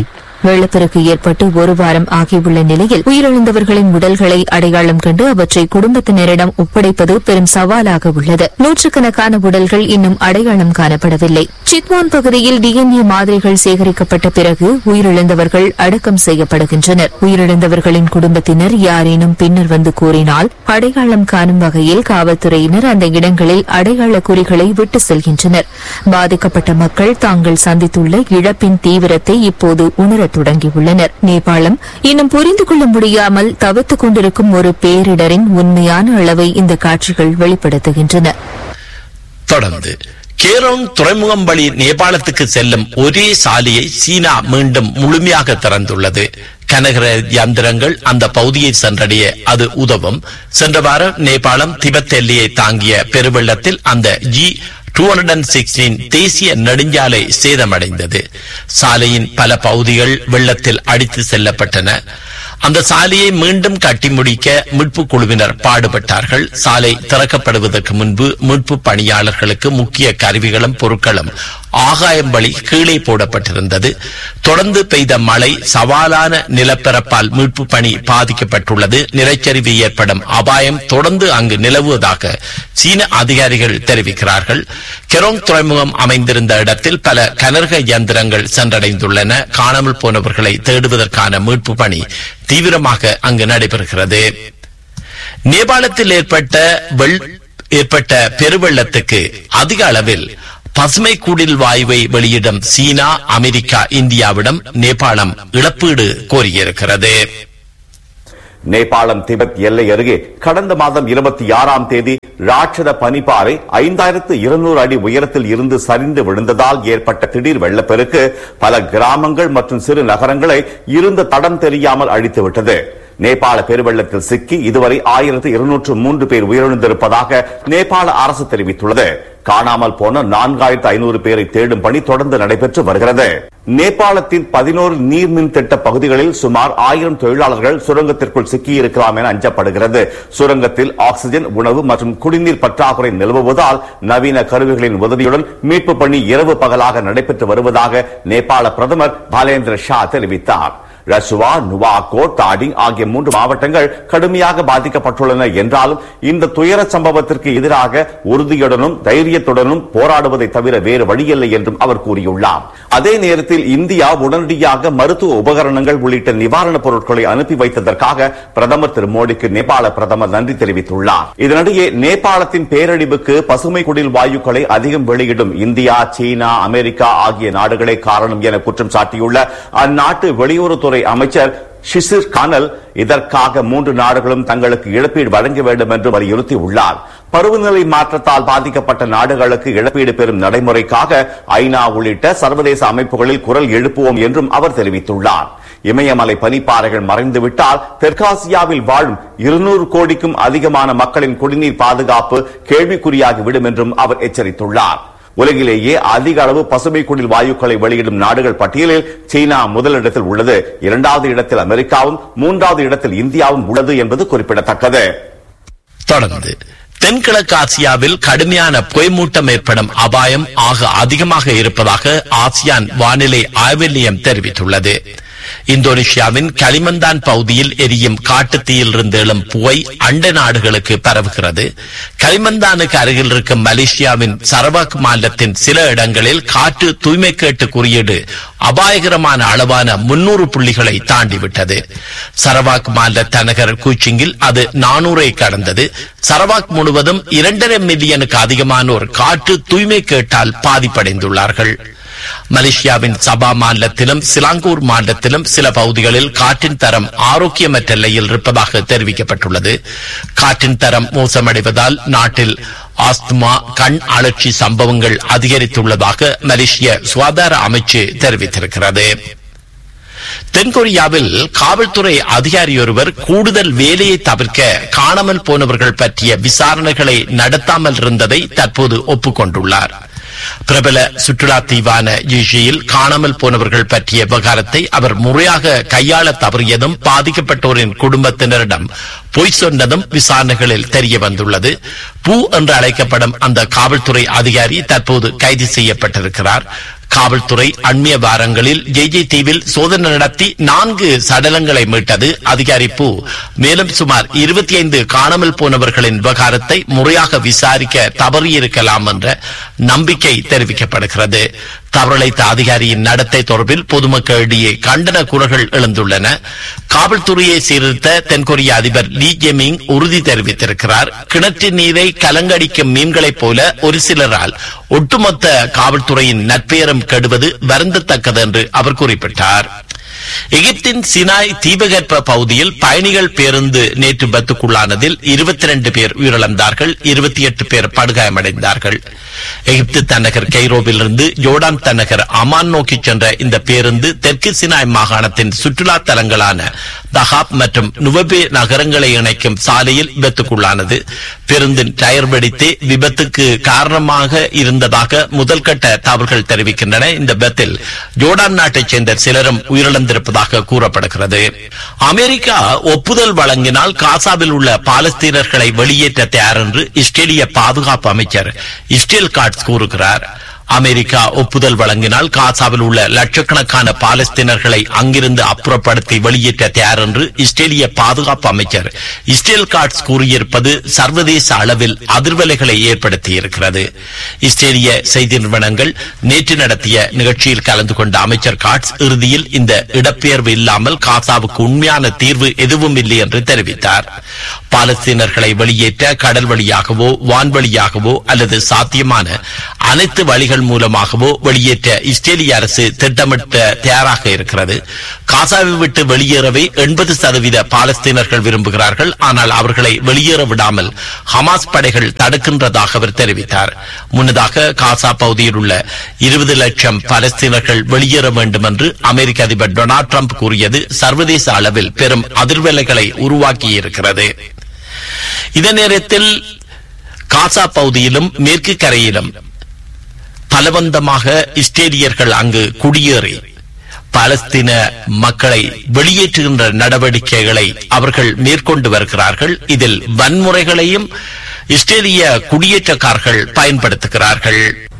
வெள்ளப்பெருக்கு ஏற்பட்டு ஒரு வாரம் ஆகியுள்ள நிலையில் உயிரிழந்தவர்களின் உடல்களை அடையாளம் கண்டு அவற்றை குடும்பத்தினரிடம் ஒப்படைப்பது பெரும் சவாலாக உள்ளது நூற்றுக்கணக்கான உடல்கள் இன்னும் அடையாளம் காணப்படவில்லை சித்வான் பகுதியில் டிஎன்ஏ மாதிரிகள் சேகரிக்கப்பட்ட பிறகு உயிரிழந்தவர்கள் அடக்கம் செய்யப்படுகின்றனர் உயிரிழந்தவர்களின் குடும்பத்தினர் யாரேனும் பின்னர் வந்து கூறினால் அடையாளம் காணும் வகையில் காவல்துறையினர் அந்த இடங்களில் அடையாள குறிகளை விட்டு செல்கின்றனர் பாதிக்கப்பட்ட மக்கள் தாங்கள் சந்தித்துள்ள இழப்பின் தீவிரத்தை இப்போது உணரத் தொடங்கியுள்ளனர் நேபாளம் இன்னும் புரிந்து கொள்ள முடியாமல் தவித்துக் கொண்டிருக்கும் ஒரு பேரிடரின் உண்மையான அளவை இந்த காட்சிகள் வெளிப்படுத்துகின்றன தொடர்ந்து கேரோன் துறைமுகம் வழி நேபாளத்துக்கு செல்லும் ஒரே சாலையை சீனா மீண்டும் முழுமையாக திறந்துள்ளது கனகர யந்திரங்கள் அந்த பகுதியை சென்றடைய அது உதவும் சென்ற வாரம் நேபாளம் திபெத் எல்லையை தாங்கிய பெருவெள்ளத்தில் அந்த ஜி டூ தேசிய நெடுஞ்சாலை சேதமடைந்தது சாலையின் பல பகுதிகள் வெள்ளத்தில் அடித்து செல்லப்பட்டன அந்த சாலையை மீண்டும் கட்டி முடிக்க மீட்பு குழுவினர் பாடுபட்டார்கள் சாலை திறக்கப்படுவதற்கு முன்பு மீட்பு பணியாளர்களுக்கு முக்கிய கருவிகளும் பொருட்களும் ஆகாயம் வழி கீழே போடப்பட்டிருந்தது தொடர்ந்து பெய்த மழை சவாலான நிலப்பரப்பால் மீட்பு பணி பாதிக்கப்பட்டுள்ளது நிலச்சரிவு ஏற்படும் அபாயம் தொடர்ந்து அங்கு நிலவுவதாக சீன அதிகாரிகள் தெரிவிக்கிறார்கள் கெரோங் துறைமுகம் அமைந்திருந்த இடத்தில் பல கனரக இயந்திரங்கள் சென்றடைந்துள்ளன காணாமல் போனவர்களை தேடுவதற்கான மீட்பு பணி தீவிரமாக அங்கு நடைபெறுகிறது நேபாளத்தில் ஏற்பட்ட வெள் ஏற்பட்ட பெருவெள்ளத்துக்கு அதிக அளவில் பசுமை குடில் வாயுவை வெளியிடும் சீனா அமெரிக்கா இந்தியாவிடம் நேபாளம் இழப்பீடு கோரியிருக்கிறது நேபாளம் திபெத் எல்லை அருகே கடந்த மாதம் இருபத்தி ஆறாம் தேதி ராட்சத பனிப்பாறை ஐந்தாயிரத்து இருநூறு அடி உயரத்தில் இருந்து சரிந்து விழுந்ததால் ஏற்பட்ட திடீர் வெள்ளப்பெருக்கு பல கிராமங்கள் மற்றும் சிறு நகரங்களை இருந்த தடம் தெரியாமல் அழித்துவிட்டது நேபாள பெருவெள்ளத்தில் சிக்கி இதுவரை ஆயிரத்து இருநூற்று மூன்று பேர் உயிரிழந்திருப்பதாக நேபாள அரசு தெரிவித்துள்ளது காணாமல் போன நான்காயிரத்து ஐநூறு பேரை தேடும் பணி தொடர்ந்து நடைபெற்று வருகிறது நேபாளத்தின் பதினோரு நீர்மின் திட்ட பகுதிகளில் சுமார் ஆயிரம் தொழிலாளர்கள் சுரங்கத்திற்குள் சிக்கியிருக்கலாம் என அஞ்சப்படுகிறது சுரங்கத்தில் ஆக்சிஜன் உணவு மற்றும் குடிநீர் பற்றாக்குறை நிலவுவதால் நவீன கருவிகளின் உதவியுடன் மீட்பு பணி இரவு பகலாக நடைபெற்று வருவதாக நேபாள பிரதமர் பாலேந்திர ஷா தெரிவித்தார் ரசுவா நுவாகோட் தாடிங் ஆகிய மூன்று மாவட்டங்கள் கடுமையாக பாதிக்கப்பட்டுள்ளன என்றாலும் இந்த துயர சம்பவத்திற்கு எதிராக உறுதியுடனும் தைரியத்துடனும் போராடுவதை தவிர வேறு வழியில்லை என்றும் அவர் கூறியுள்ளார் அதே நேரத்தில் இந்தியா உடனடியாக மருத்துவ உபகரணங்கள் உள்ளிட்ட நிவாரணப் பொருட்களை அனுப்பி வைத்ததற்காக பிரதமர் திரு மோடிக்கு நேபாள பிரதமர் நன்றி தெரிவித்துள்ளார் இதனிடையே நேபாளத்தின் பேரழிவுக்கு பசுமை குடில் வாயுக்களை அதிகம் வெளியிடும் இந்தியா சீனா அமெரிக்கா ஆகிய நாடுகளே காரணம் என குற்றம் சாட்டியுள்ள அந்நாட்டு வெளியுறவுத்துறை அமைச்சர் ஷிசிர் கானல் இதற்காக மூன்று நாடுகளும் தங்களுக்கு இழப்பீடு வழங்க வேண்டும் என்று வலியுறுத்தி உள்ளார் பருவநிலை மாற்றத்தால் பாதிக்கப்பட்ட நாடுகளுக்கு இழப்பீடு பெறும் நடைமுறைக்காக ஐநா உள்ளிட்ட சர்வதேச அமைப்புகளில் குரல் எழுப்புவோம் என்றும் அவர் தெரிவித்துள்ளார் இமயமலை பனிப்பாறைகள் மறைந்துவிட்டால் தெற்காசியாவில் வாழும் இருநூறு கோடிக்கும் அதிகமான மக்களின் குடிநீர் பாதுகாப்பு கேள்விக்குறியாகிவிடும் என்றும் அவர் எச்சரித்துள்ளார் உலகிலேயே அதிக அளவு பசுமை குடில் வாயுக்களை வெளியிடும் நாடுகள் பட்டியலில் சீனா முதலிடத்தில் உள்ளது இரண்டாவது இடத்தில் அமெரிக்காவும் மூன்றாவது இடத்தில் இந்தியாவும் உள்ளது என்பது குறிப்பிடத்தக்கது தொடர்ந்து தென்கிழக்கு ஆசியாவில் கடுமையான புகைமூட்டம் ஏற்படும் அபாயம் ஆக அதிகமாக இருப்பதாக ஆசியான் வானிலை ஆய்வு நிலையம் தெரிவித்துள்ளது இந்தோனேஷியாவின் களிமந்தான் பகுதியில் எரியும் காட்டுத்தீயிலிருந்து எழும் புகை அண்டை நாடுகளுக்கு பரவுகிறது களிமந்தானுக்கு அருகில் இருக்கும் மலேசியாவின் சரவாக் மாநிலத்தின் சில இடங்களில் காற்று தூய்மை கேட்டு குறியீடு அபாயகரமான அளவான முன்னூறு புள்ளிகளை தாண்டிவிட்டது சரவாக் மாநில தலைநகர் கூச்சிங்கில் அது நானூரை கடந்தது சரவாக் முழுவதும் இரண்டரை மில்லியனுக்கு அதிகமானோர் காற்று தூய்மை கேட்டால் பாதிப்படைந்துள்ளார்கள் மலேசியாவின் சபா மாநிலத்திலும் சிலாங்கூர் மாநிலத்திலும் சில பகுதிகளில் காற்றின் தரம் ஆரோக்கியமற்ற நிலையில் இருப்பதாக தெரிவிக்கப்பட்டுள்ளது காற்றின் தரம் மோசமடைவதால் நாட்டில் ஆஸ்துமா கண் அழற்சி சம்பவங்கள் அதிகரித்துள்ளதாக மலேசிய சுகாதார அமைச்சு தெரிவித்திருக்கிறது தென்கொரியாவில் காவல்துறை அதிகாரியொருவர் கூடுதல் வேலையை தவிர்க்க காணாமல் போனவர்கள் பற்றிய விசாரணைகளை நடத்தாமல் இருந்ததை தற்போது ஒப்புக்கொண்டுள்ளார் பிரபல சுற்றுலா தீவான யூஷியில் காணாமல் போனவர்கள் பற்றிய விவகாரத்தை அவர் முறையாக கையாள தவறியதும் பாதிக்கப்பட்டோரின் குடும்பத்தினரிடம் பொய் சொன்னதும் விசாரணைகளில் தெரிய வந்துள்ளது பூ என்று அழைக்கப்படும் அந்த காவல்துறை அதிகாரி தற்போது கைது செய்யப்பட்டிருக்கிறார் காவல்துறை அண்மைய வாரங்களில் ஜெய்ஜே தீவில் சோதனை நடத்தி நான்கு சடலங்களை மீட்டது அதிகாரிப்பு மேலும் சுமார் இருபத்தி ஐந்து காணாமல் போனவர்களின் விவகாரத்தை முறையாக விசாரிக்க தவறியிருக்கலாம் என்ற நம்பிக்கை தெரிவிக்கப்படுகிறது தவறிழைத்த அதிகாரியின் நடத்தை தொடர்பில் பொதுமக்களிடையே கண்டன குரல்கள் எழுந்துள்ளன காவல்துறையை சீர்திருத்த தென்கொரிய அதிபர் லீ ஜெமிங் உறுதி தெரிவித்திருக்கிறார் கிணற்று நீரை கலங்கடிக்கும் மீன்களைப் போல ஒரு சிலரால் ஒட்டுமொத்த காவல்துறையின் நற்பெயரும் கெடுவது வருந்தத்தக்கது என்று அவர் குறிப்பிட்டார் எகிப்தின் சினாய் தீபகற்ப பகுதியில் பயணிகள் பேருந்து நேற்று பத்துக்குள்ளானதில் இருபத்தி ரெண்டு பேர் உயிரிழந்தார்கள் இருபத்தி எட்டு பேர் படுகாயமடைந்தார்கள் எகிப்து தன்னகர் கெய்ரோவிலிருந்து ஜோர்டான் தன்னகர் அமான் நோக்கி சென்ற இந்த பேருந்து தெற்கு சினாய் மாகாணத்தின் சுற்றுலா தலங்களான தஹாப் மற்றும் நுவபே நகரங்களை இணைக்கும் சாலையில் விபத்துக்குள்ளானது பேருந்தின் டயர் வெடித்து விபத்துக்கு காரணமாக இருந்ததாக முதல்கட்ட தகவல்கள் தெரிவிக்கின்றன இந்த விபத்தில் ஜோர்டான் நாட்டைச் சேர்ந்த சிலரும் உயிரிழந்திருப்பதாக கூறப்படுகிறது அமெரிக்கா ஒப்புதல் வழங்கினால் காசாவில் உள்ள பாலஸ்தீனர்களை வெளியேற்ற தயார் என்று இஸ்ரேலிய பாதுகாப்பு அமைச்சர் இஸ்ரேல் காட்ஸ் கூறுகிறார் அமெரிக்கா ஒப்புதல் வழங்கினால் காசாவில் உள்ள லட்சக்கணக்கான பாலஸ்தீனர்களை அங்கிருந்து அப்புறப்படுத்தி வெளியேற்ற தயார் என்று இஸ்ரேலிய பாதுகாப்பு அமைச்சர் இஸ்ரேல் காட்ஸ் கூறியிருப்பது சர்வதேச அளவில் அதிர்வலைகளை ஏற்படுத்தியிருக்கிறது இஸ்ரேலிய செய்தி நிறுவனங்கள் நேற்று நடத்திய நிகழ்ச்சியில் கலந்து கொண்ட அமைச்சர் காட்ஸ் இறுதியில் இந்த இடப்பெயர்வு இல்லாமல் காசாவுக்கு உண்மையான தீர்வு எதுவும் இல்லை என்று தெரிவித்தார் பாலஸ்தீனர்களை வெளியேற்ற கடல் வழியாகவோ வான்வழியாகவோ அல்லது சாத்தியமான அனைத்து வழிகள் மூலமாகவோ வெளியேற்ற இஸ்ரேலிய அரசு திட்டமிட்ட தயாராக இருக்கிறது காசாவை விட்டு வெளியேறவே எண்பது சதவீத பாலஸ்தீனர்கள் விரும்புகிறார்கள் ஆனால் அவர்களை வெளியேற விடாமல் ஹமாஸ் படைகள் தடுக்கின்றதாக அவர் தெரிவித்தார் முன்னதாக காசா பகுதியில் உள்ள இருபது லட்சம் பாலஸ்தீனர்கள் வெளியேற வேண்டும் என்று அமெரிக்க அதிபர் டொனால்டு டிரம்ப் கூறியது சர்வதேச அளவில் பெரும் அதிர்வலைகளை உருவாக்கியிருக்கிறது இதே நேரத்தில் காசா பகுதியிலும் மேற்கு கரையிலும் பலவந்தமாக இஸ்ரேலியர்கள் அங்கு குடியேறி பாலஸ்தீன மக்களை வெளியேற்றுகின்ற நடவடிக்கைகளை அவர்கள் மேற்கொண்டு வருகிறார்கள் இதில் வன்முறைகளையும் இஸ்ரேலிய குடியேற்றக்காரர்கள் பயன்படுத்துகிறார்கள்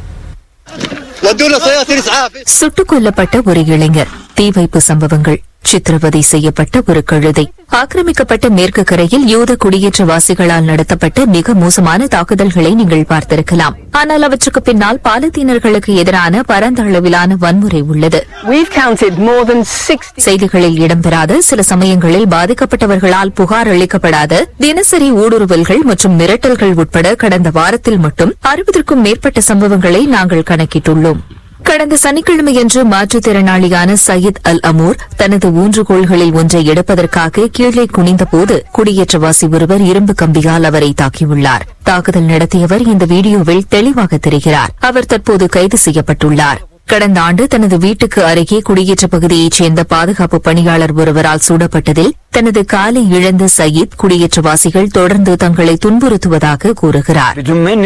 சுட்டுக் கொல்லப்பட்ட ஒரு இளைஞர் தீ வைப்பு சம்பவங்கள் சித்திரவதை செய்யப்பட்ட ஒரு கழுதை ஆக்கிரமிக்கப்பட்ட மேற்கு கரையில் யூத குடியேற்றவாசிகளால் நடத்தப்பட்ட மிக மோசமான தாக்குதல்களை நீங்கள் பார்த்திருக்கலாம் ஆனால் அவற்றுக்கு பின்னால் பாலத்தீனர்களுக்கு எதிரான பரந்த அளவிலான வன்முறை உள்ளது செய்திகளில் இடம்பெறாத சில சமயங்களில் பாதிக்கப்பட்டவர்களால் புகார் அளிக்கப்படாத தினசரி ஊடுருவல்கள் மற்றும் மிரட்டல்கள் உட்பட கடந்த வாரத்தில் மட்டும் அறுபதற்கும் மேற்பட்ட சம்பவங்களை நாங்கள் கணக்கிட்டுள்ளோம் கடந்த சனிக்கிழமையன்று மாற்றுத்திறனாளியான சையத் அல் அமூர் தனது ஊன்றுகோள்களில் ஒன்றை எடுப்பதற்காக கீழே குனிந்தபோது குடியேற்றவாசி ஒருவர் இரும்பு கம்பியால் அவரை தாக்கியுள்ளார் தாக்குதல் நடத்தியவர் இந்த வீடியோவில் தெளிவாக தெரிகிறார் அவர் தற்போது கைது செய்யப்பட்டுள்ளார் கடந்த ஆண்டு தனது வீட்டுக்கு அருகே குடியேற்ற பகுதியைச் சேர்ந்த பாதுகாப்பு பணியாளர் ஒருவரால் சூடப்பட்டதில் தனது காலை இழந்த சயீத் குடியேற்றவாசிகள் தொடர்ந்து தங்களை துன்புறுத்துவதாக கூறுகிறார்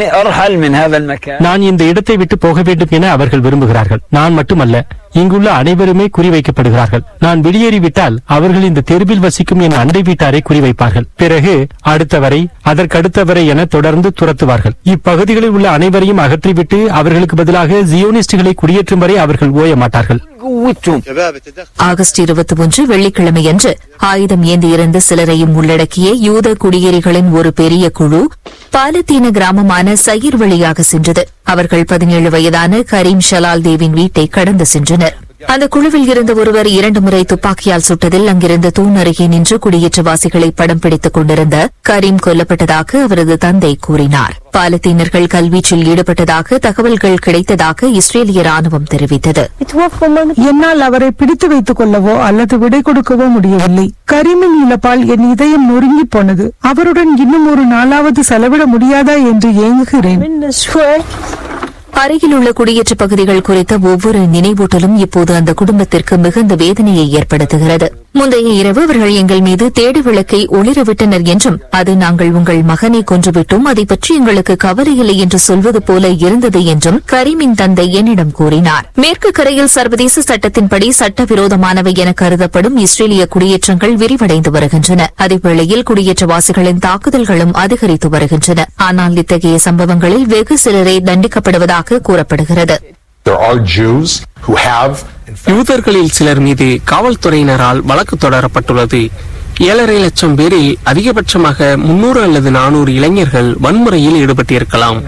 நான் இந்த இடத்தை விட்டு போக வேண்டும் என அவர்கள் விரும்புகிறார்கள் நான் மட்டுமல்ல இங்குள்ள அனைவருமே குறிவைக்கப்படுகிறார்கள் நான் வெளியேறிவிட்டால் அவர்கள் இந்த தெருவில் வசிக்கும் என் அண்டை வீட்டாரை குறிவைப்பார்கள் பிறகு அடுத்தவரை அதற்கடுத்தவரை என தொடர்ந்து துரத்துவார்கள் இப்பகுதிகளில் உள்ள அனைவரையும் அகற்றிவிட்டு அவர்களுக்கு பதிலாக ஜியோனிஸ்டுகளை குடியேற்றும் வரை அவர்கள் ஓய மாட்டார்கள் ஆகஸ்ட் இருபத்தி ஒன்று வெள்ளிக்கிழமையன்று ஆயுதம் ஏந்தியிருந்த சிலரையும் உள்ளடக்கிய யூத குடியேறிகளின் ஒரு பெரிய குழு பாலத்தீன கிராமமான சயிர் வழியாக சென்றது அவர்கள் பதினேழு வயதான கரீம் ஷலால் தேவின் வீட்டை கடந்து சென்றனர் அந்த குழுவில் இருந்த ஒருவர் இரண்டு முறை துப்பாக்கியால் சுட்டதில் அங்கிருந்த தூண் அருகே நின்று குடியேற்றவாசிகளை படம் பிடித்துக் கொண்டிருந்த கரீம் கொல்லப்பட்டதாக அவரது தந்தை கூறினார் பாலத்தீனர்கள் கல்வீச்சில் ஈடுபட்டதாக தகவல்கள் கிடைத்ததாக இஸ்ரேலிய ராணுவம் தெரிவித்தது என்னால் அவரை பிடித்து வைத்துக் கொள்ளவோ அல்லது விடை கொடுக்கவோ முடியவில்லை கரீமின் இழப்பால் என் இதயம் நொறுங்கி போனது அவருடன் இன்னும் ஒரு நாளாவது செலவிட முடியாதா என்று ஏங்குகிறேன் அருகில் உள்ள குடியேற்ற பகுதிகள் குறித்த ஒவ்வொரு நினைவூட்டலும் இப்போது அந்த குடும்பத்திற்கு மிகுந்த வேதனையை ஏற்படுத்துகிறது முந்தைய இரவு அவர்கள் எங்கள் மீது தேடு விளக்கை ஒளிரவிட்டனர் என்றும் அது நாங்கள் உங்கள் மகனை கொன்றுவிட்டோம் அதை பற்றி எங்களுக்கு கவலை இல்லை என்று சொல்வது போல இருந்தது என்றும் கரீமின் தந்தை என்னிடம் கூறினார் மேற்கு கரையில் சர்வதேச சட்டத்தின்படி சட்டவிரோதமானவை என கருதப்படும் இஸ்ரேலிய குடியேற்றங்கள் விரிவடைந்து வருகின்றன அதேவேளையில் குடியேற்றவாசிகளின் தாக்குதல்களும் அதிகரித்து வருகின்றன ஆனால் இத்தகைய சம்பவங்களில் வெகு சிலரே தண்டிக்கப்படுவதாக கூறப்படுகிறது There are Jews who have யூதர்களில் சிலர் மீது காவல்துறையினரால் வழக்கு தொடரப்பட்டுள்ளது ஏழரை லட்சம் பேரில் அதிகபட்சமாக முன்னூறு அல்லது நானூறு இளைஞர்கள் வன்முறையில் ஈடுபட்டிருக்கலாம்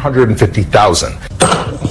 150,000.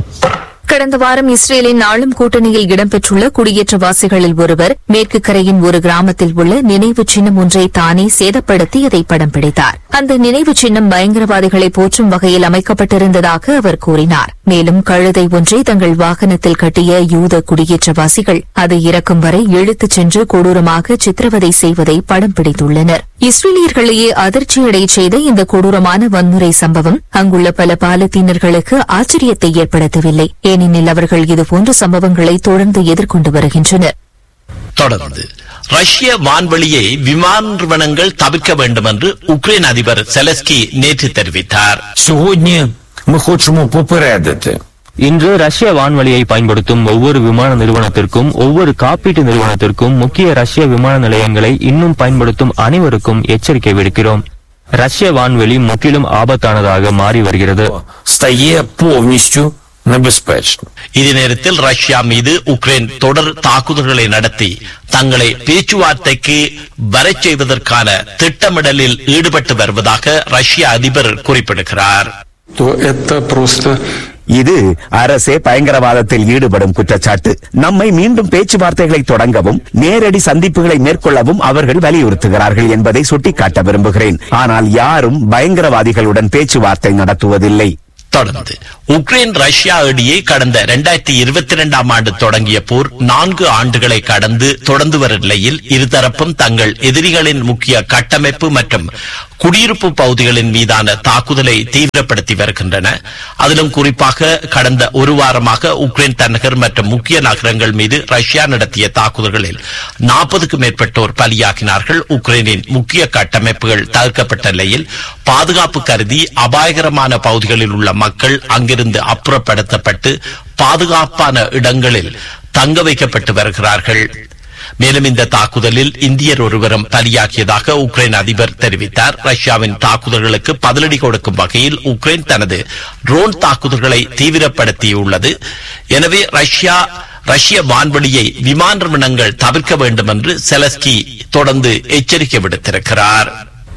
கடந்த வாரம் இஸ்ரேலின் ஆளும் கூட்டணியில் இடம்பெற்றுள்ள குடியேற்றவாசிகளில் ஒருவர் மேற்கு கரையின் ஒரு கிராமத்தில் உள்ள நினைவு சின்னம் ஒன்றை தானே சேதப்படுத்தி அதை படம் பிடித்தார் அந்த நினைவு சின்னம் பயங்கரவாதிகளை போற்றும் வகையில் அமைக்கப்பட்டிருந்ததாக அவர் கூறினார் மேலும் கழுதை ஒன்றை தங்கள் வாகனத்தில் கட்டிய யூத குடியேற்றவாசிகள் அது இறக்கும் வரை இழுத்துச் சென்று கொடூரமாக சித்திரவதை செய்வதை படம் பிடித்துள்ளனர் இஸ்ரேலியர்களையே அதிர்ச்சியடையச் செய்த இந்த கொடூரமான வன்முறை சம்பவம் அங்குள்ள பல பாலத்தீனர்களுக்கு ஆச்சரியத்தை ஏற்படுத்தவில்லை ஏனெனில் அவர்கள் இதுபோன்ற சம்பவங்களை தொடர்ந்து எதிர்கொண்டு வருகின்றனர் தொடர்ந்து ரஷ்ய வான்வெளியை விமான நிறுவனங்கள் தவிர்க்க வேண்டும் என்று உக்ரைன் அதிபர் செலஸ்கி நேற்று தெரிவித்தார் Сьогодні ми хочемо попередити இன்று ரஷ்ய வான்வழியை பயன்படுத்தும் ஒவ்வொரு விமான நிறுவனத்திற்கும் ஒவ்வொரு காப்பீட்டு நிறுவனத்திற்கும் முக்கிய ரஷ்ய விமான நிலையங்களை இன்னும் பயன்படுத்தும் அனைவருக்கும் எச்சரிக்கை விடுக்கிறோம் ரஷ்ய வான்வெளி முற்றிலும் ஆபத்தானதாக மாறி வருகிறது стає повністю небезпечним. இதே நேரத்தில் ரஷ்யா மீது உக்ரைன் தொடர் தாக்குதல்களை நடத்தி தங்களை பேச்சுவார்த்தைக்கு வரச் செய்வதற்கான திட்டமிடலில் ஈடுபட்டு வருவதாக ரஷ்ய அதிபர் குறிப்பிடுகிறார் то это просто இது அரசே பயங்கரவாதத்தில் ஈடுபடும் குற்றச்சாட்டு நம்மை மீண்டும் பேச்சுவார்த்தைகளை தொடங்கவும் நேரடி சந்திப்புகளை மேற்கொள்ளவும் அவர்கள் வலியுறுத்துகிறார்கள் என்பதை சுட்டிக்காட்ட விரும்புகிறேன் ஆனால் யாரும் பயங்கரவாதிகளுடன் பேச்சுவார்த்தை நடத்துவதில்லை தொடர்ந்து உக்ரைன் ரஷ்யா இடையே கடந்த இரண்டாயிரத்தி இருபத்தி இரண்டாம் ஆண்டு தொடங்கிய போர் நான்கு ஆண்டுகளை கடந்து தொடர்ந்து வரும் நிலையில் இருதரப்பும் தங்கள் எதிரிகளின் முக்கிய கட்டமைப்பு மற்றும் குடியிருப்பு பகுதிகளின் மீதான தாக்குதலை தீவிரப்படுத்தி வருகின்றன அதிலும் குறிப்பாக கடந்த ஒரு வாரமாக உக்ரைன் தலைநகர் மற்றும் முக்கிய நகரங்கள் மீது ரஷ்யா நடத்திய தாக்குதல்களில் நாற்பதுக்கும் மேற்பட்டோர் பலியாகினார்கள் உக்ரைனின் முக்கிய கட்டமைப்புகள் தகர்க்கப்பட்ட நிலையில் பாதுகாப்பு கருதி அபாயகரமான பகுதிகளில் உள்ள மக்கள் அங்கிருந்து அப்புறப்படுத்தப்பட்டு பாதுகாப்பான இடங்களில் தங்க வைக்கப்பட்டு வருகிறார்கள் மேலும் இந்த தாக்குதலில் இந்தியர் ஒருவரும் பலியாகியதாக உக்ரைன் அதிபர் தெரிவித்தார் ரஷ்யாவின் தாக்குதல்களுக்கு பதிலடி கொடுக்கும் வகையில் உக்ரைன் தனது ட்ரோன் தாக்குதல்களை தீவிரப்படுத்தியுள்ளது எனவே ரஷ்யா ரஷ்ய வான்வெளியை விமான நிறுவனங்கள் தவிர்க்க வேண்டும் என்று செலஸ்கி தொடர்ந்து எச்சரிக்கை விடுத்திருக்கிறார்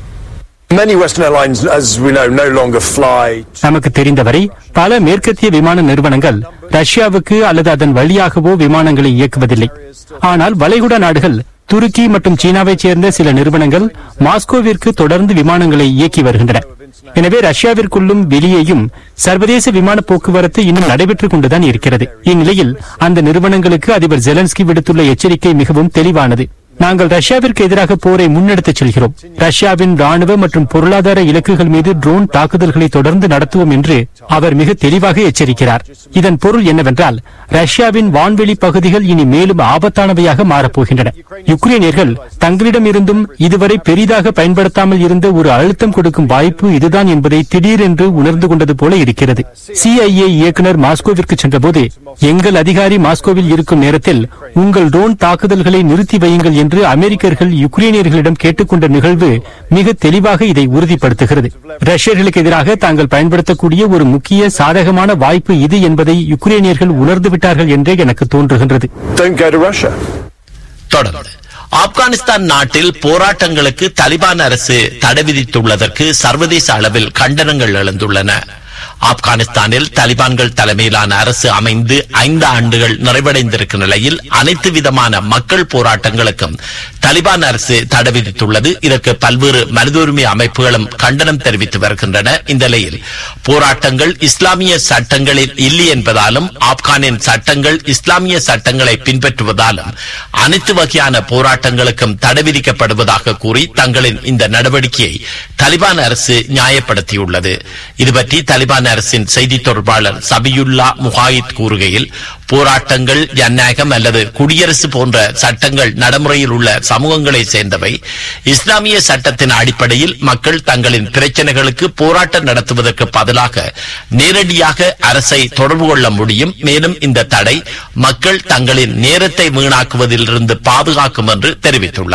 Many Western airlines, as we know, no longer fly. நமக்கு தெரிந்தவரை பல மேற்கத்திய விமான நிறுவனங்கள் ரஷ்யாவுக்கு அல்லது அதன் வழியாகவோ விமானங்களை இயக்குவதில்லை ஆனால் வளைகுடா நாடுகள் துருக்கி மற்றும் சீனாவைச் சேர்ந்த சில நிறுவனங்கள் மாஸ்கோவிற்கு தொடர்ந்து விமானங்களை இயக்கி வருகின்றன எனவே ரஷ்யாவிற்குள்ளும் வெளியேயும் சர்வதேச விமான போக்குவரத்து இன்னும் நடைபெற்றுக் கொண்டுதான் இருக்கிறது இந்நிலையில் அந்த நிறுவனங்களுக்கு அதிபர் ஜெலன்ஸ்கி விடுத்துள்ள எச்சரிக்கை மிகவும் தெளிவானது நாங்கள் ரஷ்யாவிற்கு எதிராக போரை முன்னெடுத்துச் செல்கிறோம் ரஷ்யாவின் ராணுவ மற்றும் பொருளாதார இலக்குகள் மீது ட்ரோன் தாக்குதல்களை தொடர்ந்து நடத்துவோம் என்று அவர் மிக தெளிவாக எச்சரிக்கிறார் இதன் பொருள் என்னவென்றால் ரஷ்யாவின் வான்வெளி பகுதிகள் இனி மேலும் ஆபத்தானவையாக மாறப்போகின்றன யுக்ரைனியர்கள் தங்களிடம் இருந்தும் இதுவரை பெரிதாக பயன்படுத்தாமல் இருந்த ஒரு அழுத்தம் கொடுக்கும் வாய்ப்பு இதுதான் என்பதை திடீரென்று உணர்ந்து கொண்டது போல இருக்கிறது சிஐஏ இயக்குனர் மாஸ்கோவிற்கு சென்றபோது எங்கள் அதிகாரி மாஸ்கோவில் இருக்கும் நேரத்தில் உங்கள் ட்ரோன் தாக்குதல்களை நிறுத்தி வையுங்கள் என்று அமெரிக்கர்கள் யுக்ரைனியர்களிடம் கேட்டுக்கொண்ட நிகழ்வு மிக தெளிவாக இதை உறுதிப்படுத்துகிறது ரஷ்யர்களுக்கு எதிராக தாங்கள் பயன்படுத்தக்கூடிய ஒரு முக்கிய சாதகமான வாய்ப்பு இது என்பதை யுக்ரைனியர்கள் உணர்ந்து விட்டார்கள் என்றே எனக்கு தோன்றுகின்றது Don't go to Russia. தொடர்ந்து ஆப்கானிஸ்தான் நாட்டில் போராட்டங்களுக்கு தலிபான் அரசு தடை விதித்துள்ளதற்கு சர்வதேச அளவில் கண்டனங்கள் எழுந்துள்ளன ஆப்கானிஸ்தானில் தலிபான்கள் தலைமையிலான அரசு அமைந்து ஐந்து ஆண்டுகள் நிறைவடைந்திருக்கும் நிலையில் அனைத்து விதமான மக்கள் போராட்டங்களுக்கும் தலிபான் அரசு தடை விதித்துள்ளது இதற்கு பல்வேறு மனித உரிமை அமைப்புகளும் கண்டனம் தெரிவித்து வருகின்றன இந்த நிலையில் போராட்டங்கள் இஸ்லாமிய சட்டங்களில் இல்லை என்பதாலும் ஆப்கானின் சட்டங்கள் இஸ்லாமிய சட்டங்களை பின்பற்றுவதாலும் அனைத்து வகையான போராட்டங்களுக்கும் தடை விதிக்கப்படுவதாக கூறி தங்களின் இந்த நடவடிக்கையை தலிபான் அரசு நியாயப்படுத்தியுள்ளது இது பற்றி தலிபான் அரசின் செய்தி தொடர்பாளர் சபியுல்லா முஹாயித் கூறுகையில் போராட்டங்கள் ஜனநாயகம் அல்லது குடியரசு போன்ற சட்டங்கள் நடைமுறையில் உள்ள சமூகங்களை சேர்ந்தவை இஸ்லாமிய சட்டத்தின் அடிப்படையில் மக்கள் தங்களின் பிரச்சனைகளுக்கு போராட்டம் நடத்துவதற்கு பதிலாக நேரடியாக அரசை தொடர்பு கொள்ள முடியும் மேலும் இந்த தடை மக்கள் தங்களின் நேரத்தை வீணாக்குவதிலிருந்து பாதுகாக்கும் என்று தெரிவித்துள்ளார்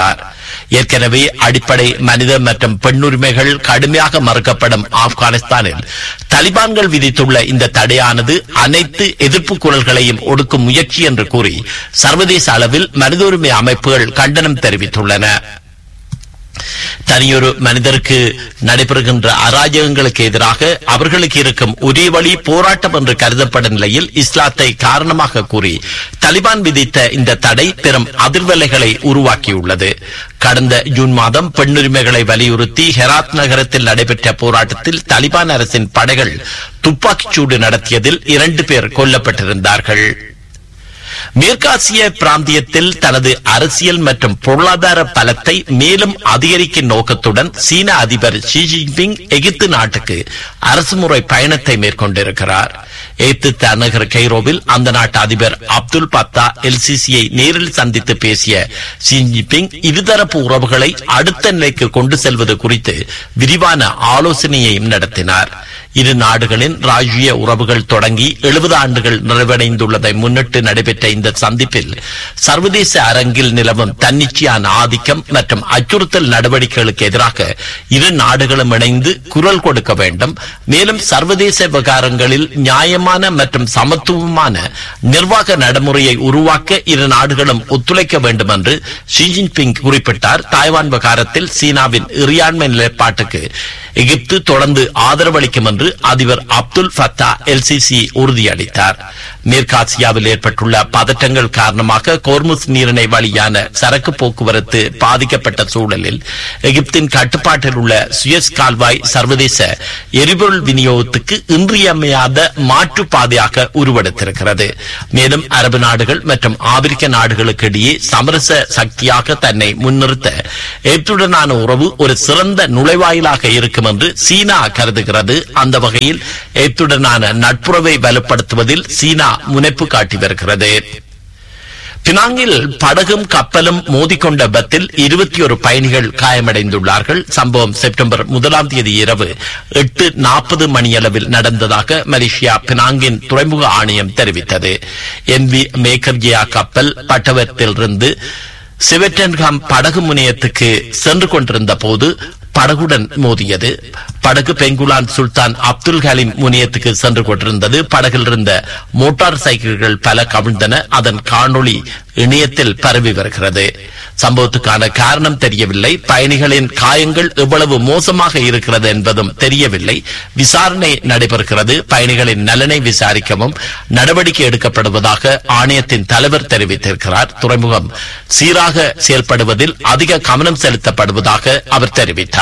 ஏற்கனவே அடிப்படை மனித மற்றும் பெண்ணுரிமைகள் கடுமையாக மறுக்கப்படும் ஆப்கானிஸ்தானில் தலிபான்கள் விதித்துள்ள இந்த தடையானது அனைத்து எதிர்ப்பு குரல்களையும் ஒடுக்கும் முயற்சி என்று கூறி சர்வதேச அளவில் மனித உரிமை அமைப்புகள் கண்டனம் தெரிவித்துள்ளன தனியொரு மனிதருக்கு நடைபெறுகின்ற அராஜகங்களுக்கு எதிராக அவர்களுக்கு இருக்கும் ஒரே வழி போராட்டம் என்று கருதப்படும் நிலையில் இஸ்லாத்தை காரணமாக கூறி தலிபான் விதித்த இந்த தடை பெரும் அதிர்வலைகளை உருவாக்கியுள்ளது கடந்த ஜூன் மாதம் பெண்ணுரிமைகளை வலியுறுத்தி ஹெராத் நகரத்தில் நடைபெற்ற போராட்டத்தில் தலிபான் அரசின் படைகள் துப்பாக்கிச்சூடு நடத்தியதில் இரண்டு பேர் கொல்லப்பட்டிருந்தார்கள் மேற்காசிய பிராந்தியத்தில் தனது அரசியல் மற்றும் பொருளாதார பலத்தை மேலும் அதிகரிக்கும் நோக்கத்துடன் சீன அதிபர் ஷி ஜின்பிங் எகிப்து நாட்டுக்கு அரசுமுறை பயணத்தை மேற்கொண்டிருக்கிறார் எகிப்து தலைநகர் கெய்ரோவில் அந்த நாட்டு அதிபர் அப்துல் பத்தா எல்சிசியை நேரில் சந்தித்து பேசிய ஷி ஜின்பிங் இருதரப்பு உறவுகளை அடுத்த நிலைக்கு கொண்டு செல்வது குறித்து விரிவான ஆலோசனையையும் நடத்தினார் இரு நாடுகளின் ராஜ்ய உறவுகள் தொடங்கி எழுபது ஆண்டுகள் நிறைவடைந்துள்ளதை முன்னிட்டு நடைபெற்ற இந்த சந்திப்பில் சர்வதேச அரங்கில் நிலவும் தன்னிச்சையான ஆதிக்கம் மற்றும் அச்சுறுத்தல் நடவடிக்கைகளுக்கு எதிராக இரு நாடுகளும் இணைந்து குரல் கொடுக்க வேண்டும் மேலும் சர்வதேச விவகாரங்களில் நியாயமான மற்றும் சமத்துவமான நிர்வாக நடைமுறையை உருவாக்க இரு நாடுகளும் ஒத்துழைக்க வேண்டும் என்று ஷி ஜின்பிங் குறிப்பிட்டார் தாய்வான் விவகாரத்தில் சீனாவின் இறையாண்மை நிலைப்பாட்டுக்கு எகிப்து தொடர்ந்து ஆதரவளிக்கும் என்று அதிபர் அப்துல் ஃபத்தா எல்சிசி உறுதியளித்தார் மேற்காசியாவில் ஏற்பட்டுள்ள பதற்றங்கள் காரணமாக கோர்முஸ் நீரிணை வழியான சரக்கு போக்குவரத்து பாதிக்கப்பட்ட சூழலில் எகிப்தின் கட்டுப்பாட்டில் உள்ள சுயஸ் கால்வாய் சர்வதேச எரிபொருள் விநியோகத்துக்கு இன்றியமையாத மாற்று பாதையாக உருவெடுத்திருக்கிறது மேலும் அரபு நாடுகள் மற்றும் ஆப்பிரிக்க நாடுகளுக்கு இடையே சமரச சக்தியாக தன்னை முன்னிறுத்த எகிப்துடனான உறவு ஒரு சிறந்த நுழைவாயிலாக இருக்கும் என்று சீனா கருதுகிறது அந்த வகையில் எகிப்துடனான நட்புறவை வலுப்படுத்துவதில் சீனா முனைப்பு காட்டி வருகிறது பினாங்கில் படகும் கப்பலும் மோதிக்கொண்ட விபத்தில் இருபத்தி ஒரு பயணிகள் காயமடைந்துள்ளார்கள் சம்பவம் செப்டம்பர் முதலாம் தேதி இரவு எட்டு நாற்பது மணியளவில் நடந்ததாக மலேசியா பினாங்கின் துறைமுக ஆணையம் தெரிவித்தது என் வி மேக்கர்ஜியா கப்பல் பட்டவத்திலிருந்து சிவட்டன்காம் படகு முனையத்துக்கு சென்று கொண்டிருந்த போது படகுடன் மோதியது படகு பெங்குலான் சுல்தான் அப்துல் ஹலீம் முனியத்துக்கு சென்று கொண்டிருந்தது படகில் இருந்த மோட்டார் சைக்கிள்கள் பல கவிழ்ந்தன அதன் காணொளி இணையத்தில் பரவி வருகிறது சம்பவத்துக்கான காரணம் தெரியவில்லை பயணிகளின் காயங்கள் எவ்வளவு மோசமாக இருக்கிறது என்பதும் தெரியவில்லை விசாரணை நடைபெறுகிறது பயணிகளின் நலனை விசாரிக்கவும் நடவடிக்கை எடுக்கப்படுவதாக ஆணையத்தின் தலைவர் தெரிவித்திருக்கிறார் துறைமுகம் சீராக செயல்படுவதில் அதிக கவனம் செலுத்தப்படுவதாக அவர் தெரிவித்தார்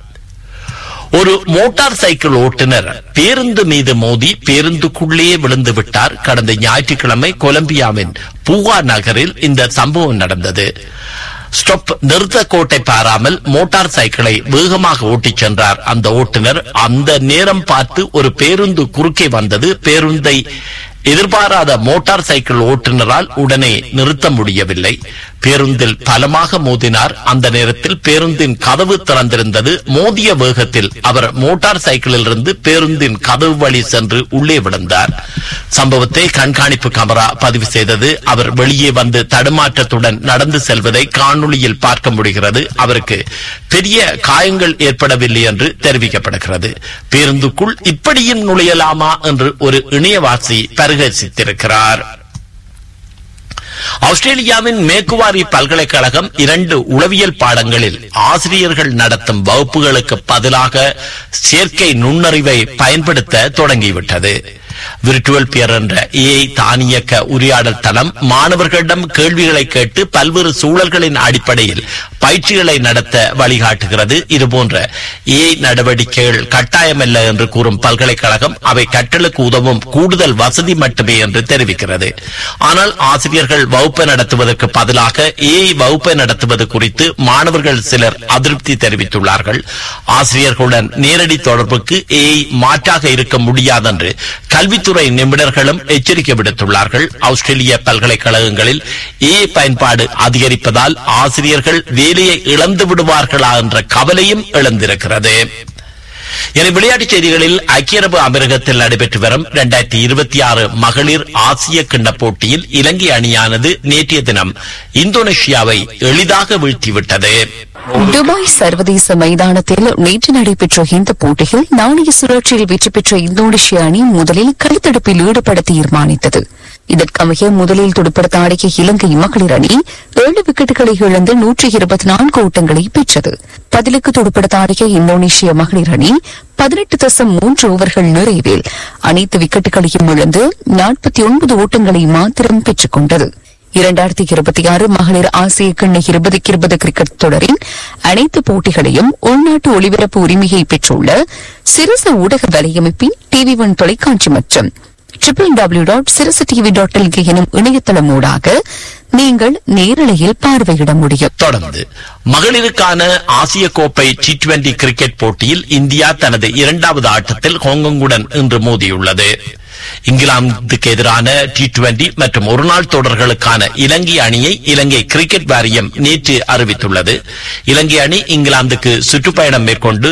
ஒரு மோட்டார் சைக்கிள் ஓட்டுநர் பேருந்து மீது மோதி பேருந்துக்குள்ளேயே விழுந்து விட்டார் கடந்த ஞாயிற்றுக்கிழமை கொலம்பியாவின் பூவா நகரில் இந்த சம்பவம் நடந்தது ஸ்டாப் நிறுத்த கோட்டை பாராமல் மோட்டார் சைக்கிளை வேகமாக ஓட்டிச் சென்றார் அந்த ஓட்டுநர் அந்த நேரம் பார்த்து ஒரு பேருந்து குறுக்கே வந்தது பேருந்தை எதிர்பாராத மோட்டார் சைக்கிள் ஓட்டுநரால் உடனே நிறுத்த முடியவில்லை பேருந்தில் பலமாக மோதினார் அந்த நேரத்தில் பேருந்தின் கதவு திறந்திருந்தது மோதிய வேகத்தில் அவர் மோட்டார் சைக்கிளில் இருந்து பேருந்தின் கதவு வழி சென்று உள்ளே விழுந்தார் சம்பவத்தை கண்காணிப்பு கேமரா பதிவு செய்தது அவர் வெளியே வந்து தடுமாற்றத்துடன் நடந்து செல்வதை காணொளியில் பார்க்க முடிகிறது அவருக்கு பெரிய காயங்கள் ஏற்படவில்லை என்று தெரிவிக்கப்படுகிறது பேருந்துக்குள் இப்படியும் நுழையலாமா என்று ஒரு இணையவாசி பரிகசித்திருக்கிறார் ஆஸ்திரேலியாவின் மேக்குவாரி பல்கலைக்கழகம் இரண்டு உளவியல் பாடங்களில் ஆசிரியர்கள் நடத்தும் வகுப்புகளுக்கு பதிலாக செயற்கை நுண்ணறிவை பயன்படுத்த தொடங்கிவிட்டது விர்ச்சுவல் பியர் என்ற ஏஐ தானியக்க உரையாடல் தளம் மாணவர்களிடம் கேள்விகளை கேட்டு பல்வேறு சூழல்களின் அடிப்படையில் பயிற்சிகளை நடத்த வழிகாட்டுகிறது இதுபோன்ற ஏஐ நடவடிக்கைகள் கட்டாயமல்ல என்று கூறும் பல்கலைக்கழகம் அவை கற்றலுக்கு உதவும் கூடுதல் வசதி மட்டுமே என்று தெரிவிக்கிறது ஆனால் ஆசிரியர்கள் வகுப்பை நடத்துவதற்கு பதிலாக ஏஐ வகுப்பை நடத்துவது குறித்து மாணவர்கள் சிலர் அதிருப்தி தெரிவித்துள்ளார்கள் ஆசிரியர்களுடன் நேரடி தொடர்புக்கு ஏஐ மாற்றாக இருக்க முடியாதென்று கல்வித்துறை நிபுணர்களும் எச்சரிக்கை விடுத்துள்ளார்கள் ஆஸ்திரேலிய பல்கலைக்கழகங்களில் ஏ பயன்பாடு அதிகரிப்பதால் ஆசிரியர்கள் வேலையை இழந்து விடுவார்களா என்ற கவலையும் எழுந்திருக்கிறது இனி விளையாட்டுச் செய்திகளில் ஐக்கிய அரபு அமீரகத்தில் நடைபெற்று வரும் இரண்டாயிரத்தி இருபத்தி ஆறு மகளிர் ஆசிய கிண்ண போட்டியில் இலங்கை அணியானது நேற்றைய தினம் இந்தோனேஷியாவை எளிதாக வீழ்த்திவிட்டது துபாய் சர்வதேச மைதானத்தில் நேற்று நடைபெற்ற இந்த போட்டியில் நாணய சுழற்சியில் வெற்றி பெற்ற இந்தோனேஷிய அணி முதலில் களித்தடுப்பில் ஈடுபட தீர்மானித்தது இதற்கமைய முதலில் துடுப்படுத்த ஆடிய இலங்கை மகளிர் அணி ஏழு விக்கெட்டுகளை இழந்து நூற்றி இருபத்தி நான்கு ஓட்டங்களை பெற்றது பதிலுக்கு துடுப்படுத்த ஆடிய இந்தோனேஷிய மகளிர் அணி பதினெட்டு தசம் மூன்று ஓவர்கள் நிறைவில் அனைத்து விக்கெட்டுகளையும் இழந்து நாற்பத்தி ஒன்பது ஓட்டங்களை மாத்திரம் பெற்றுக் கொண்டது இரண்டாயிரத்தி இருபத்தி ஆறு மகளிர் ஆசிய கிண்ண இருபதுக்கு இருபது கிரிக்கெட் தொடரின் அனைத்து போட்டிகளையும் உள்நாட்டு ஒளிபரப்பு உரிமையை பெற்றுள்ள சிரச ஊடக வலையமைப்பின் டிவி ஒன் தொலைக்காட்சி மற்றும் triple W dot Sirasa TV dot LK எனும் இணையதளம் ஊடாக நீங்கள் நேரலையில் பார்வையிட முடியும் தொடர்ந்து மகளிருக்கான ஆசிய கோப்பை டி டுவெண்டி கிரிக்கெட் போட்டியில் இந்தியா தனது இரண்டாவது ஆட்டத்தில் ஹாங்காங்குடன் இன்று மோதியுள்ளது இங்கிலாந்துக்கு எதிரான டி டுவெண்டி மற்றும் ஒருநாள் தொடர்களுக்கான இலங்கை அணியை இலங்கை கிரிக்கெட் வாரியம் நேற்று அறிவித்துள்ளது இலங்கை அணி இங்கிலாந்துக்கு சுற்றுப்பயணம் மேற்கொண்டு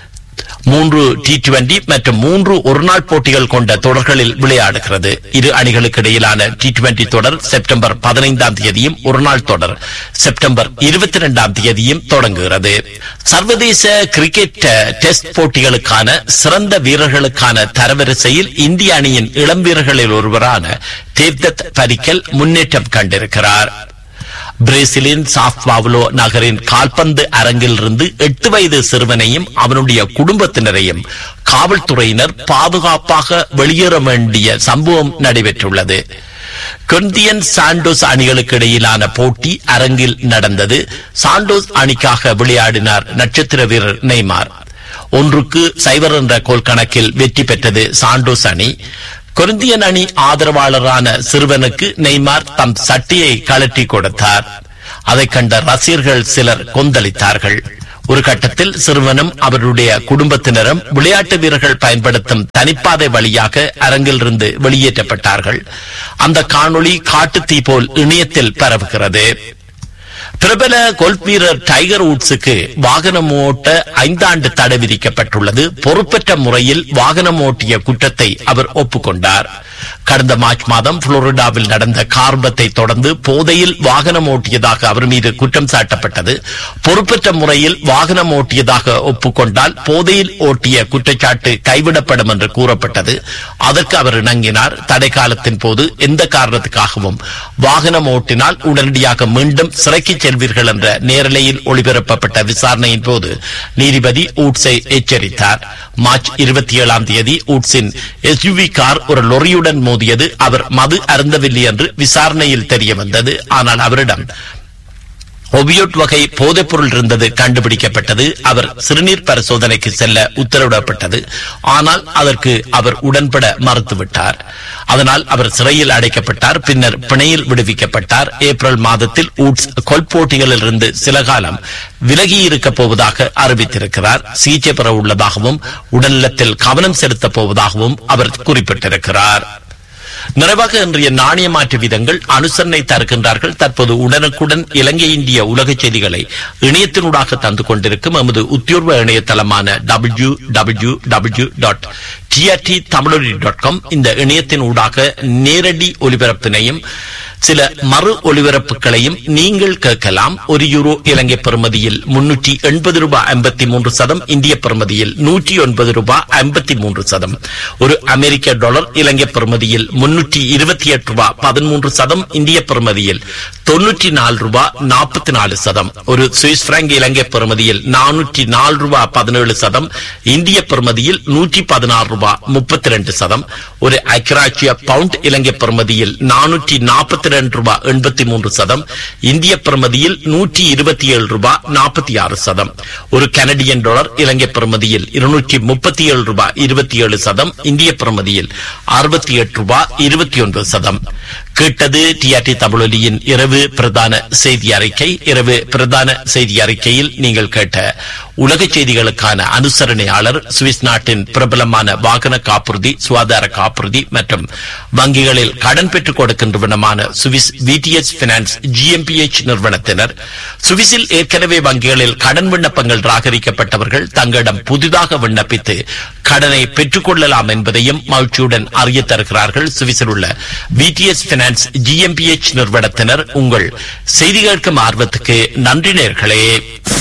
மூன்று டி டுவெண்டி மற்றும் மூன்று ஒருநாள் போட்டிகள் கொண்ட தொடர்களில் விளையாடுகிறது இரு அணிகளுக்கு இடையிலான டி டுவெண்டி தொடர் செப்டம்பர் பதினைந்தாம் தேதியும் ஒருநாள் தொடர் செப்டம்பர் இருபத்தி இரண்டாம் தேதியும் தொடங்குகிறது சர்வதேச கிரிக்கெட் டெஸ்ட் போட்டிகளுக்கான சிறந்த வீரர்களுக்கான தரவரிசையில் இந்திய அணியின் இளம் வீரர்களில் ஒருவரான தேவ்தத் பரிக்கல் முன்னேற்றம் கண்டிருக்கிறார் பிரேசிலின் சாஃப்வாவுலோ நகரின் கால்பந்து அரங்கிலிருந்து எட்டு வயது சிறுவனையும் அவனுடைய குடும்பத்தினரையும் காவல்துறையினர் பாதுகாப்பாக வெளியேற வேண்டிய சம்பவம் நடைபெற்றுள்ளது கொந்தியன் சாண்டோஸ் அணிகளுக்கு இடையிலான போட்டி அரங்கில் நடந்தது சாண்டோஸ் அணிக்காக விளையாடினார் நட்சத்திர வீரர் நெய்மார் ஒன்றுக்கு சைவர் என்ற கோல் கணக்கில் வெற்றி பெற்றது சாண்டோஸ் அணி கொரிந்தியன் அணி ஆதரவாளரான சிறுவனுக்கு நெய்மார் தம் சட்டியை கழட்டி கொடுத்தார் அதைக் கண்ட ரசிகர்கள் சிலர் கொந்தளித்தார்கள் ஒரு கட்டத்தில் சிறுவனும் அவருடைய குடும்பத்தினரும் விளையாட்டு வீரர்கள் பயன்படுத்தும் தனிப்பாதை வழியாக அரங்கிலிருந்து வெளியேற்றப்பட்டார்கள் அந்த காணொளி காட்டுத்தீ போல் இணையத்தில் பரவுகிறது பிரபல கோல்ஃப் வீரர் டைகர் உட்ஸுக்கு வாகனம் ஓட்ட ஐந்தாண்டு தடை விதிக்கப்பட்டுள்ளது பொறுப்பற்ற முறையில் வாகனம் ஓட்டிய குற்றத்தை அவர் ஒப்புக்கொண்டார் கடந்த மார்ச் மாதம் புளோரிடாவில் நடந்த கார்பத்தை தொடர்ந்து போதையில் வாகனம் ஓட்டியதாக அவர் மீது குற்றம் சாட்டப்பட்டது பொறுப்பற்ற முறையில் வாகனம் ஓட்டியதாக ஒப்புக்கொண்டால் போதையில் ஓட்டிய குற்றச்சாட்டு கைவிடப்படும் என்று கூறப்பட்டது அதற்கு அவர் இணங்கினார் தடை காலத்தின் போது எந்த காரணத்துக்காகவும் வாகனம் ஓட்டினால் உடனடியாக மீண்டும் சிறைக்கு செல்வீர்கள் என்ற நேரலையில் ஒளிபரப்பப்பட்ட விசாரணையின் போது நீதிபதி ஊட்ஸை எச்சரித்தார் மார்ச் இருபத்தி ஏழாம் தேதி ஊட்ஸின் எஸ்யூவி கார் ஒரு லொரியுடன் மோதியது அவர் மது அருந்தவில்லை என்று விசாரணையில் தெரிய வந்தது ஆனால் அவரிடம் ஒபியோட் வகை போதைப்பொருள் இருந்தது கண்டுபிடிக்கப்பட்டது அவர் சிறுநீர் பரிசோதனைக்கு செல்ல உத்தரவிடப்பட்டது ஆனால் அதற்கு அவர் உடன்பட மறுத்துவிட்டார் அதனால் அவர் சிறையில் அடைக்கப்பட்டார் பின்னர் பிணையில் விடுவிக்கப்பட்டார் ஏப்ரல் மாதத்தில் ஊட்ஸ் கொல் போட்டிகளில் இருந்து சில காலம் விலகி இருக்கப் போவதாக அறிவித்திருக்கிறார் சிகிச்சை பெற உள்ளதாகவும் உடல்நலத்தில் கவனம் செலுத்தப் போவதாகவும் அவர் குறிப்பிட்டிருக்கிறார் நிறைவாக இன்றைய நாணய மாற்று வீதங்கள் அனுசரணை தருகின்றார்கள் தற்போது உடனுக்குடன் இலங்கை இந்திய உலக செய்திகளை இணையத்தினூடாக தந்து கொண்டிருக்கும் எமது உத்தியோர்வ இணையதளமான W W W dot TRT Tamiloli dot com இந்த இணையத்தின் ஊடாக நேரடி ஒலிபரப்பினையும் சில மறு ஒலிபரப்புகளையும் நீங்கள் கேட்கலாம் ஒரு யூரோ இலங்கை பெறுமதியில் முன்னூற்றி எண்பது ரூபாய் ஐம்பத்தி மூன்று சதம் இந்திய பெறுமதியில் நூற்றி ஒன்பது ரூபாய் ஐம்பத்தி மூன்று சதம் ஒரு அமெரிக்க டாலர் இலங்கை பெறுமதியில் முன்னூற்றி இருபத்தி எட்டு ரூபாய் பதிமூன்று சதம் இந்திய பெறுமதியில் தொன்னூற்றி நாலு ரூபாய் நாற்பத்தி நாலு சதம் ஒரு சுவிஸ் பிராங்க் இலங்கை பெறுமதியில் நானூற்றி நாலு ரூபாய் பதினேழு சதம் இந்திய பெறுமதியில் நூற்றி பதினாறு ரூபாய் முப்பத்தி ரெண்டு சதம் ஒரு ஐக்கிராட்சிய பவுண்ட் இலங்கை பெறுமதியில் நானூற்றி நாற்பத்தி ரெண்டு ரூபாய் எண்பத்தி மூன்று சதம் இந்திய பெறுமதியில் நூற்றி இருபத்தி ஏழு ரூபாய் நாற்பத்தி ஆறு சதம் ஒரு கனடியன் டாலர் இலங்கை பெறுமதியில் இருநூற்றி முப்பத்தி ஏழு ரூபாய் இருபத்தி ஏழு சதம் இந்திய பெறுமதியில் அறுபத்தி எட்டு ரூபாய் இருபத்தி ஒன்பது சதம் கேட்டது டிஆர்டி தமிழொலியின் இரவு பிரதான செய்தி அறிக்கை இரவு பிரதான செய்தி அறிக்கையில் நீங்கள் கேட்ட உலக செய்திகளுக்கான அனுசரணையாளர் சுவிஸ் நாட்டின் பிரபலமான வாகன காப்புறுதி சுகாதார காப்புறுதி மற்றும் வங்கிகளில் கடன் பெற்றுக் கொடுக்கின்றவனமான சுவிஸ் விடிஎஸ் பினான்ஸ் ஜிஎம்பிஎச் நிறுவனத்தினர் சுவிஸில் ஏற்கனவே வங்கிகளில் கடன் விண்ணப்பங்கள் ராகரிக்கப்பட்டவர்கள் தங்களிடம் புதிதாக விண்ணப்பித்து கடனை பெற்றுக் கொள்ளலாம் என்பதையும் மகிழ்ச்சியுடன் அறிய தருகிறார்கள் சுவிஸில் உள்ள விடிஎஸ் பினான்ஸ் ஜிஎம்பிஎச் நிறுவனத்தினர் உங்கள் செய்தி கேட்கும் ஆர்வத்துக்கு நன்றி நேர்களே